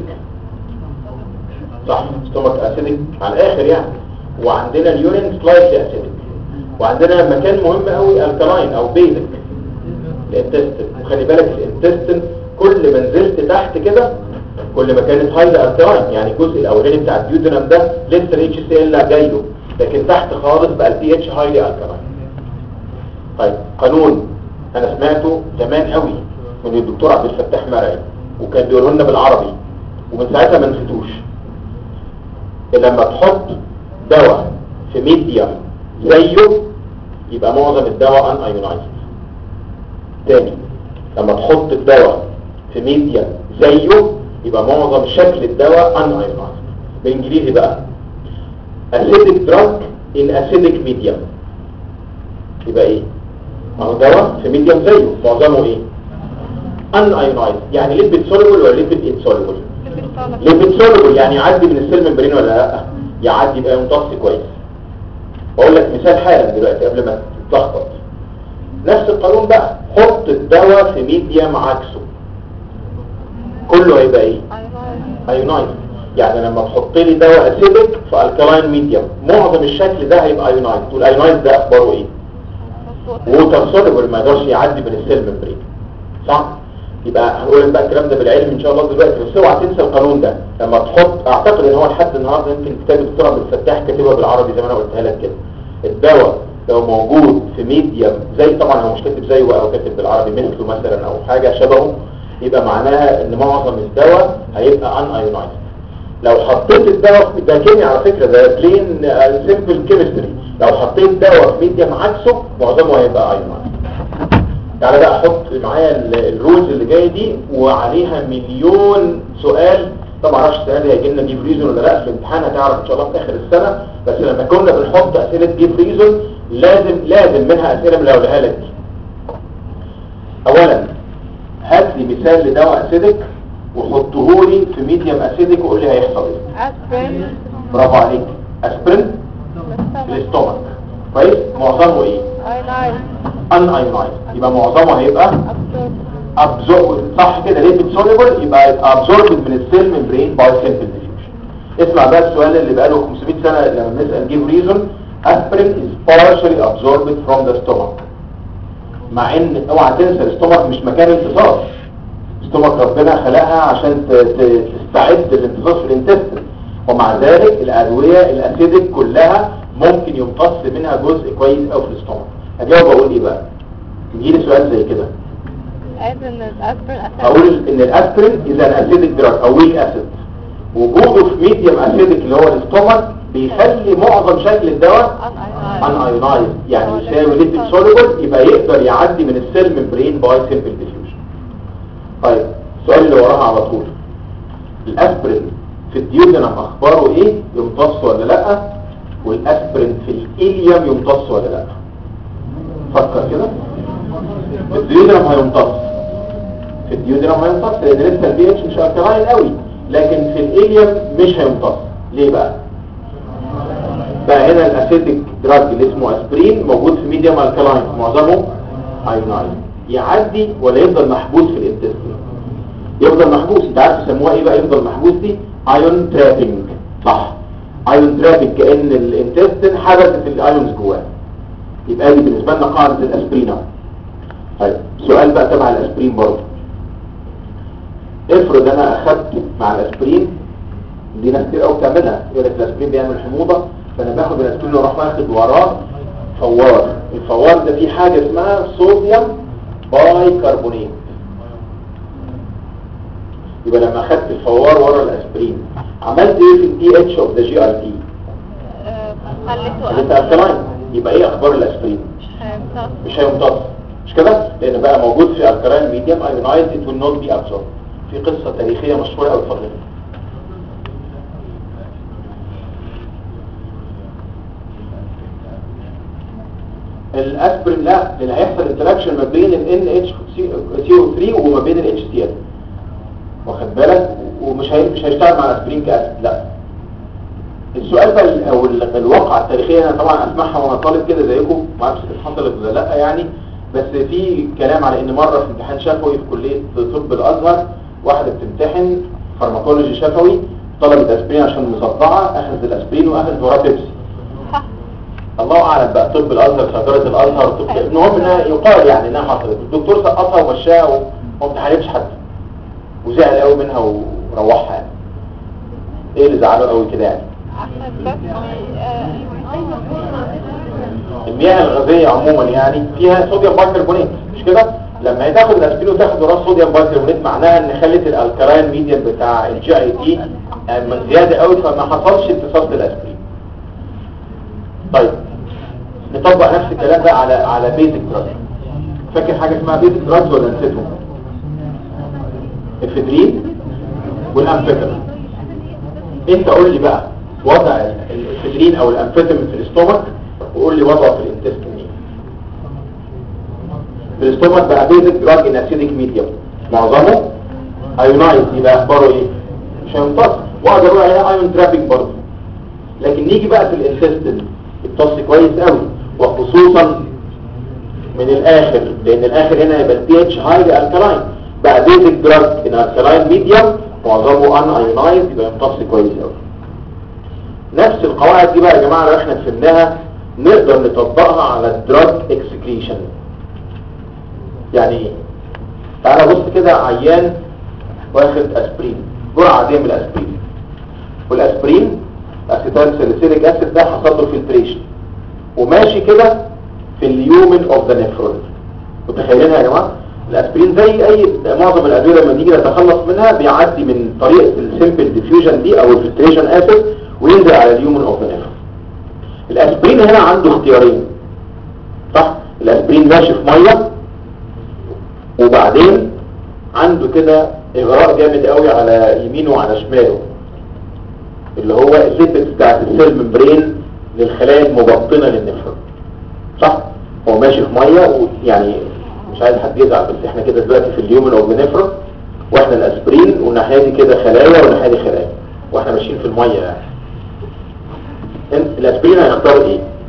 صح ستومك اسيدك على الاخر يعني وعندنا اليورين سلايسلي اسيدك وعندنا مكان مهم قوي الكلاين او بيزك الانتستين وخلي بالك الانتستين كل ما نزلت تحت كده كل ما كانت هايلة الكلاين يعني الجزء الاولاني بتاع الديودرم ده لسه الاتش سي ال جاي له لكن تحت خالص بقى البي اتش هايلي الكلاين طيب قانون انا سمعته زمان قوي من الدكتور عبد الفتاح مرعي وكان بيقوله لنا بالعربي ومن ساعتها ما نسيتوش لما تحط دواء في ميديم زيه يبقى معظم الدواء ان ايونايزد تاني لما تحط الدواء في ميديم زيه يبقى معظم شكل الدواء ان ايونايزد بالانجليزي بقى acidic drug in acidic medium يبقى ايه ما هو دواء في ميديم زيه معظمه ايه ان ايونايزد يعني ليبيد سوليبل ولا ليبيد انسوليبل ليبيد سوليبل يعني يعدي من السيل ممبرين ولا لا يعدي يبقى يمتص كويس بقول لك مثال حالا دلوقتي قبل ما تتلخبط نفس القانون بقى حط الدواء في ميديم عكسه كله هيبقى ايه ايونايزد يعني لما تحط لي دواء اسيدك في الكلاين ميديم معظم الشكل ده هيبقى ايونايزد والايونايزد ده اخباره ايه ووتر سوليبل ما يقدرش يعدي من السيل ممبرين صح يبقى هنقول لك بقى الكلام ده بالعلم ان شاء الله دلوقتي بس اوعى تنسى القانون ده لما تحط اعتقد ان هو لحد النهارده يمكن كتاب الدكتور عبد الفتاح كاتبها بالعربي زي ما انا قلتها لك كده الدواء لو موجود في ميديم زي طبعا هو مش كاتب زيه او كاتب بالعربي مثله مثلا او حاجه شبهه يبقى معناها ان معظم الدواء هيبقى ان ايونايزد لو حطيت الدواء في ده كيمياء على فكره ده بلين سيمبل كيمستري لو حطيت دواء في ميديم عكسه معظمه هيبقى ايونايزد تعالى بقى احط معايا ال- الرولز اللي جايه دي وعليها مليون سؤال طبعا معرفش السنه دي هيجي لنا جيف ريزون ولا لا في الامتحان هتعرف ان شاء الله في اخر السنه بس لما كنا بنحط اسئله جيف ريزون لازم لازم منها اسئله من اللي هقولها لك دي اولا هات لي مثال لدواء اسيدك وحطه لي في ميديم اسيدك وقول لي هيحصل ايه اسبرين برافو عليك اسبرين الاستومك كويس معظمه ايه اينايز ان ايونايز يبقى معظمه هيبقى ابسورب ابزورب صح كده ليه سوليبل يبقى ابزورب من السيل ممبرين باي سيمبل ديفيوجن اسمع بقى السؤال اللي بقاله 500 سنه لما بنسال جيف ريزون aspirin is partially absorbed from the stomach مع ان اوعى تنسى الاستومك مش مكان امتصاص الاستومك ربنا خلقها عشان ت- ت- تستعد للامتصاص في الانتستين ومع ذلك الادويه الاسيدك كلها ممكن يمتص منها جزء كويس قوي في الاستومك اجاوب اقول ايه بقى يجيلي سؤال زي كده عايز ان الاسبرين اقول ان الاسبرين اذا اسيدك دراج او ويك اسيد وجوده في ميديوم اسيدك اللي هو الاستومك بيخلي معظم شكل الدواء ان ان ايونايز يعني يساوي ليتك سوليبل يبقى يقدر يعدي من السيل ممبرين باي سيمبل ديفيوجن طيب السؤال اللي وراها على طول الاسبرين في الديودنم اخباره ايه يمتص ولا لا والاسبرين في الاليوم يمتص ولا لا فكر كده في الديودنم هيمتص في الديودنم هيمتص لان لسه البي اتش مش الكلاين قوي لكن في الاليوم مش هيمتص ليه بقى بقى هنا الاسيتيك دراج اللي اسمه اسبرين موجود في ميديوم الكلاين معظمه ايونايز يعدي ولا يفضل محبوس في الانتستين يفضل محبوس انت عارف يسموها ايه بقى يفضل محبوس دي ايون ترابنج صح ايون ترابنج كان الانتستين حبست الايونز جواه يبقى دي بالنسبه لنا قاعده الاسبرين اهو طيب سؤال بقى تبع الاسبرين برضه افرض انا اخدت مع الاسبرين دي ناس كتير قوي بتعملها يقول لك الاسبرين بيعمل حموضه فانا باخد الاسبرين واروح واخد وراه فوار الفوار ده فيه حاجه اسمها صوديوم باي كربونات يبقى لما اخدت الفوار ورا الاسبرين عملت ايه في الدي اتش اوف ذا جي ار تي خليته خليتها الكلاين يبقى ايه اخبار الاسبرين هيمتص مش هيمتص مش كده لان بقى موجود في الكلاين ميديوم ايونايزد ات ويل نوت بي ابزورب في قصه تاريخيه مشهوره قوي اتفضل الاسبرين لا لان هيحصل انتراكشن ما بين ال NH3 وما بين ال HCl واخد بالك ومش هي... مش هيشتغل مع الاسبرين كاسيد لا السؤال بقى ال- او ال- الواقعه التاريخيه انا طبعا اسمعها وانا طالب كده زيكم ما اعرفش إذا حصلت ولا لا يعني بس في كلام على ان مره في امتحان شفوي في كليه طب الازهر واحده بتمتحن فارماكولوجي شفوي طلبت اسبرين عشان مصدعه اخذت الاسبرين واخذت وراه بيبسي الله اعلم بقى طب الازهر صيدله الازهر طب المهم انها يقال يعني انها حصلت الدكتور سقطها ومشاها وما امتحنتش حد وزعل قوي منها وروحها يعني ايه اللي زعله قوي كده يعني عشان بس آه، المياه الغازيه عموما يعني فيها صوديوم بايكربونات مش كده لما هي تاخد الاسبرين وتاخد وراه صوديوم بايكربونات معناها ان خلت الالكلاين ميديم بتاع الجي اي تي زياده قوي فما حصلش امتصاص للاسبرين طيب نطبق نفس الكلام ده على على بيزك دراج فاكر حاجه اسمها بيزك دراج ولا نسيتهم الفدرين والامفيتامين انت قول لي بقى وضع الفدرين او الامفيتامين في الاستومك وقول لي وضعه في الانتستين ايه في الاستومك بقى بيزك دراج ان اسيديك ميديوم معظمه ايونايز يبقى اخباره ايه مش هيمتص واقدر اقول عليها ايون ترافيك برضه لكن نيجي بقى في الانتستين يمتص كويس قوي وخصوصا من الاخر لان الاخر هنا يبقى البي اتش هايلي الكلاين بقى بيزك دراج ان الكلاين ميديوم معظمه ان ايونايز يبقى يمتص كويس قوي نفس القواعد دي بقى يا جماعه لو احنا فهمناها نقدر نطبقها على الدراج اكسكريشن يعني ايه تعالى بص كده عيان واخد اسبرين جرعه عاديه من الاسبرين والاسبرين اسيتال ساليسيليك اسيد ده حصل له فلتريشن وماشي كده في اليومن اوف ذا نيفرون متخيلينها يا جماعه الاسبرين زي اي معظم الادويه لما نيجي نتخلص منها بيعدي من طريقه السمبل ديفيوجن دي او الفلتريشن اسيد وينزل على اليومن اوف ذا نيفرون الاسبرين هنا عنده اختيارين صح الاسبرين ماشي في ميه وبعدين عنده كده اغراء جامد قوي على يمينه وعلى شماله اللي هو الليبت بتاعت السيل ممبرين للخلايا المبطنه للنفرون صح هو ماشي في ميه ويعني مش عايز حد يزعل بس احنا كده دلوقتي في اليومن اوف نفرون واحنا الاسبرين والناحيه دي كده خلايا والناحيه دي خلايا واحنا ماشيين في الميه يعني انت- الاسبرين هيختار ايه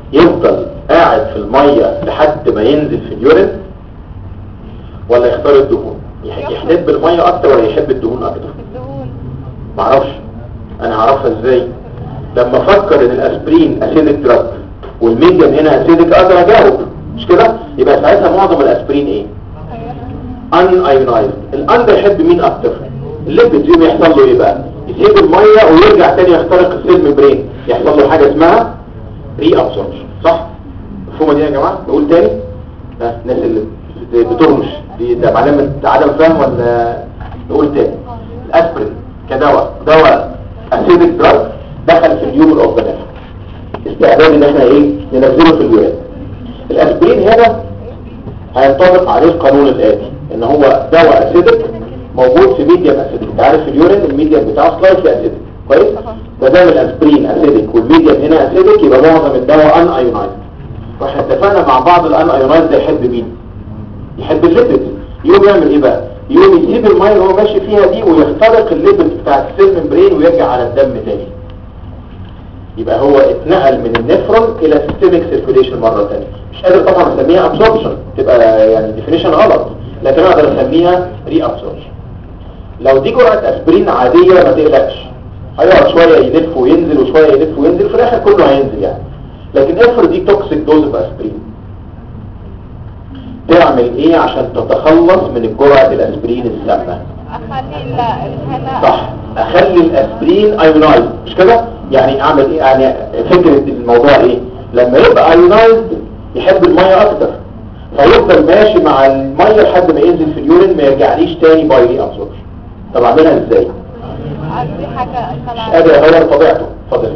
يفضل قاعد في المية لحد ما ينزل في اليورين ولا يختار الدهون يح- يحب المية اكتر ولا يحب الدهون اكتر الدهون معرفش انا هعرفها ازاي لما افكر ان الاسبرين اسيدك دراج والميديم هنا اسيدك اقدر اجاوب مش كده يبقى ساعتها معظم الاسبرين ايه ان ايونايزد الان ده يحب مين اكتر الليبيد يوم يحصل له ايه بقى يسيب الميه ويرجع تاني يخترق السيل ممبرين يحصل له حاجه اسمها ري ابسوربشن صح مفهومه دي يا جماعه نقول تاني ها الناس اللي بت- بترمش دي ده علامه عدم فهم ولا نقول تاني الاسبرين كدواء دواء اسيدك دراج دخل في اليوم اوف ذا استعداد ان احنا ايه ننزله في اليورين الاسبرين هنا هينطبق عليه القانون الآتي ان هو دواء اسيدك موجود في ميديم اسيدك انت عارف اليورين الميديم بتاعه سلايسلي اسيدك كويس ما دام الاسبرين اسيدك والميديم هنا اسيدك يبقى معظم الدواء ان ايونايز واحنا اتفقنا مع بعض الان ايونايز ده يحب مين يحب الليبيد يقوم يعمل ايه بقى يقوم يسيب الميه اللي هو ماشي فيها دي ويخترق الليبيد بتاع السيل ممبرين ويرجع على الدم تاني يبقى هو اتنقل من النفرون الى سيستميك سيركوليشن مره ثانيه مش قادر طبعا اسميها ابسوربشن تبقى يعني ديفينيشن غلط لكن اقدر اسميها ري ابسوربشن لو دي جرعه اسبرين عاديه ما تقلقش هيقعد شويه يلف وينزل وشويه يلف وينزل في الاخر كله هينزل يعني لكن افرض دي توكسيك دوز اوف اسبرين تعمل ايه عشان تتخلص من الجرعه الاسبرين السامه اخلي ال- الهنا صح اخلي الاسبرين ايونايز مش كده يعني اعمل ايه يعني فكرة الموضوع ايه لما يبقى ايونايز يحب المية اكتر فيفضل ماشي مع المية لحد ما ينزل في اليورين ما يرجعليش تاني بايلي ابسوربشن طب اعملها ازاي دي حاجة مش طبعا قادر اغير طبيعته اتفضل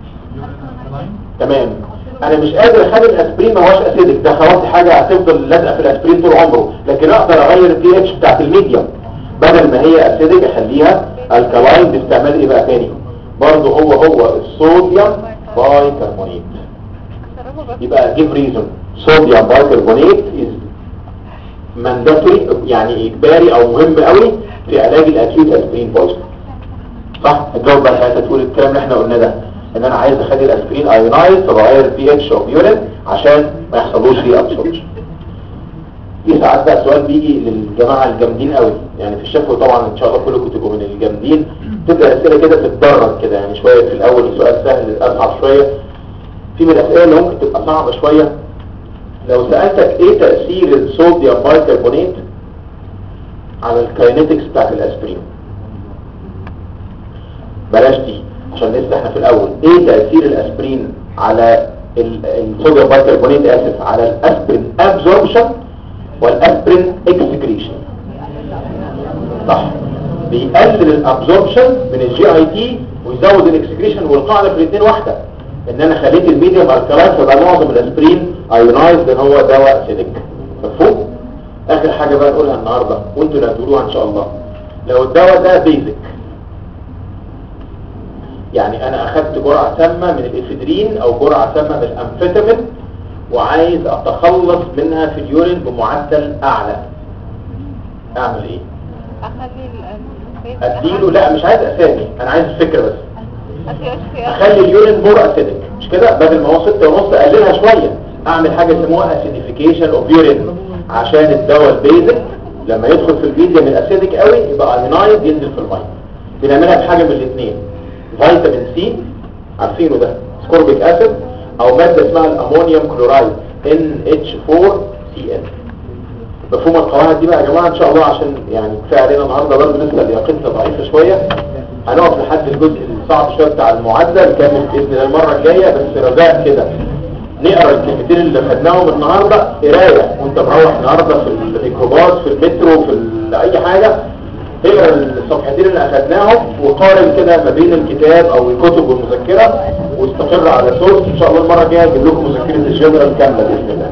تمام انا مش قادر اخلي الاسبرين ما هوش اسيدك ده خلاص حاجه هتفضل لازقه في الاسبرين طول عمره لكن اقدر اغير البي اتش بتاعت الميديم بدل ما هي اسيدك اخليها الكلاين باستعمال ايه بقى تاني برضه هو هو الصوديوم بايكربونات شربه بس يبقى جيف ريزون صوديوم بايكربونات از مانداتوري يعني اجباري او مهم قوي في علاج الاكيوت اسبرين بويزن صح الجواب بقى ساعتها تقول الكلام اللي احنا قلنا ده ان انا عايز اخلي الاسبرين ايونايز فبغير البي اتش اوف يورين عشان ما يحصلوش ري ابسوربشن في ساعات بقى سؤال بيجي للجماعه الجامدين قوي يعني في الشفوي طبعا ان شاء الله كلكم تبقوا من الجامدين تبدا الاسئله كده تتدرج كده يعني شويه في الاول سؤال سهل اصعب شويه في من الاسئله اللي ممكن تبقى صعبه شويه لو سالتك ايه تاثير الصوديوم بايكربونات على الكاينetics بتاعت الاسبرين بلاش دي عشان لسه احنا في الاول ايه تاثير الاسبرين على ال- الصوديوم بايكربونات اسف على الاسبرين ابزوربشن والاسبرين اكسكريشن صح بيقلل الابزوربشن من الجي اي تي ويزود الاكسكريشن والقاعده في الاثنين واحده ان انا خليت الميديوم الكلاين فبقى معظم الاسبرين ايونايز لان هو دواء اسيدك مفهوم اخر حاجه بقى نقولها النهارده وانتوا اللي هتقولوها ان شاء الله لو الدواء ده بيزك يعني انا اخدت جرعة سامة من الافيدرين او جرعة سامة من الامفيتامين وعايز اتخلص منها في اليورين بمعدل اعلى اعمل ايه اخلي ال- اديله لا مش عايز اسامي انا عايز الفكرة بس أخلي أشفي- اخلي اليورين مور اسيدك مش كده بدل ما هو ستة ونص اقللها شوية اعمل حاجة يسموها اسيديفيكيشن اوف يورين عشان الدواء البيزك لما يدخل في الميديم الاسيدك قوي يبقى ايونايز ينزل في الميه بنعملها بحاجة من الاثنين فيتامين سي عارفينه ده سكوربيك اسيد او مادة اسمها الامونيوم كلورايد NH4CN مفهوم القواعد دي بقى يا جماعة ان شاء الله عشان يعني كفايه علينا النهارده برضه لسه لياقتنا ضعيفة شوية هنقف لحد الجزء الصعب شوية بتاع المعادلة نكمل باذن الله المرة الجاية بس رجاء كده نقرا الكلمتين اللي خدناهم النهارده قرايه وانت مروح النهارده في الميكروباص في المترو في ال- اي حاجه اقرا الصفحتين اللي اخدناهم وقارن كده ما بين الكتاب او الكتب والمذكره واستقر على سورس ان شاء الله المره الجايه اجيب لكم مذكره الجنرال كامله باذن الله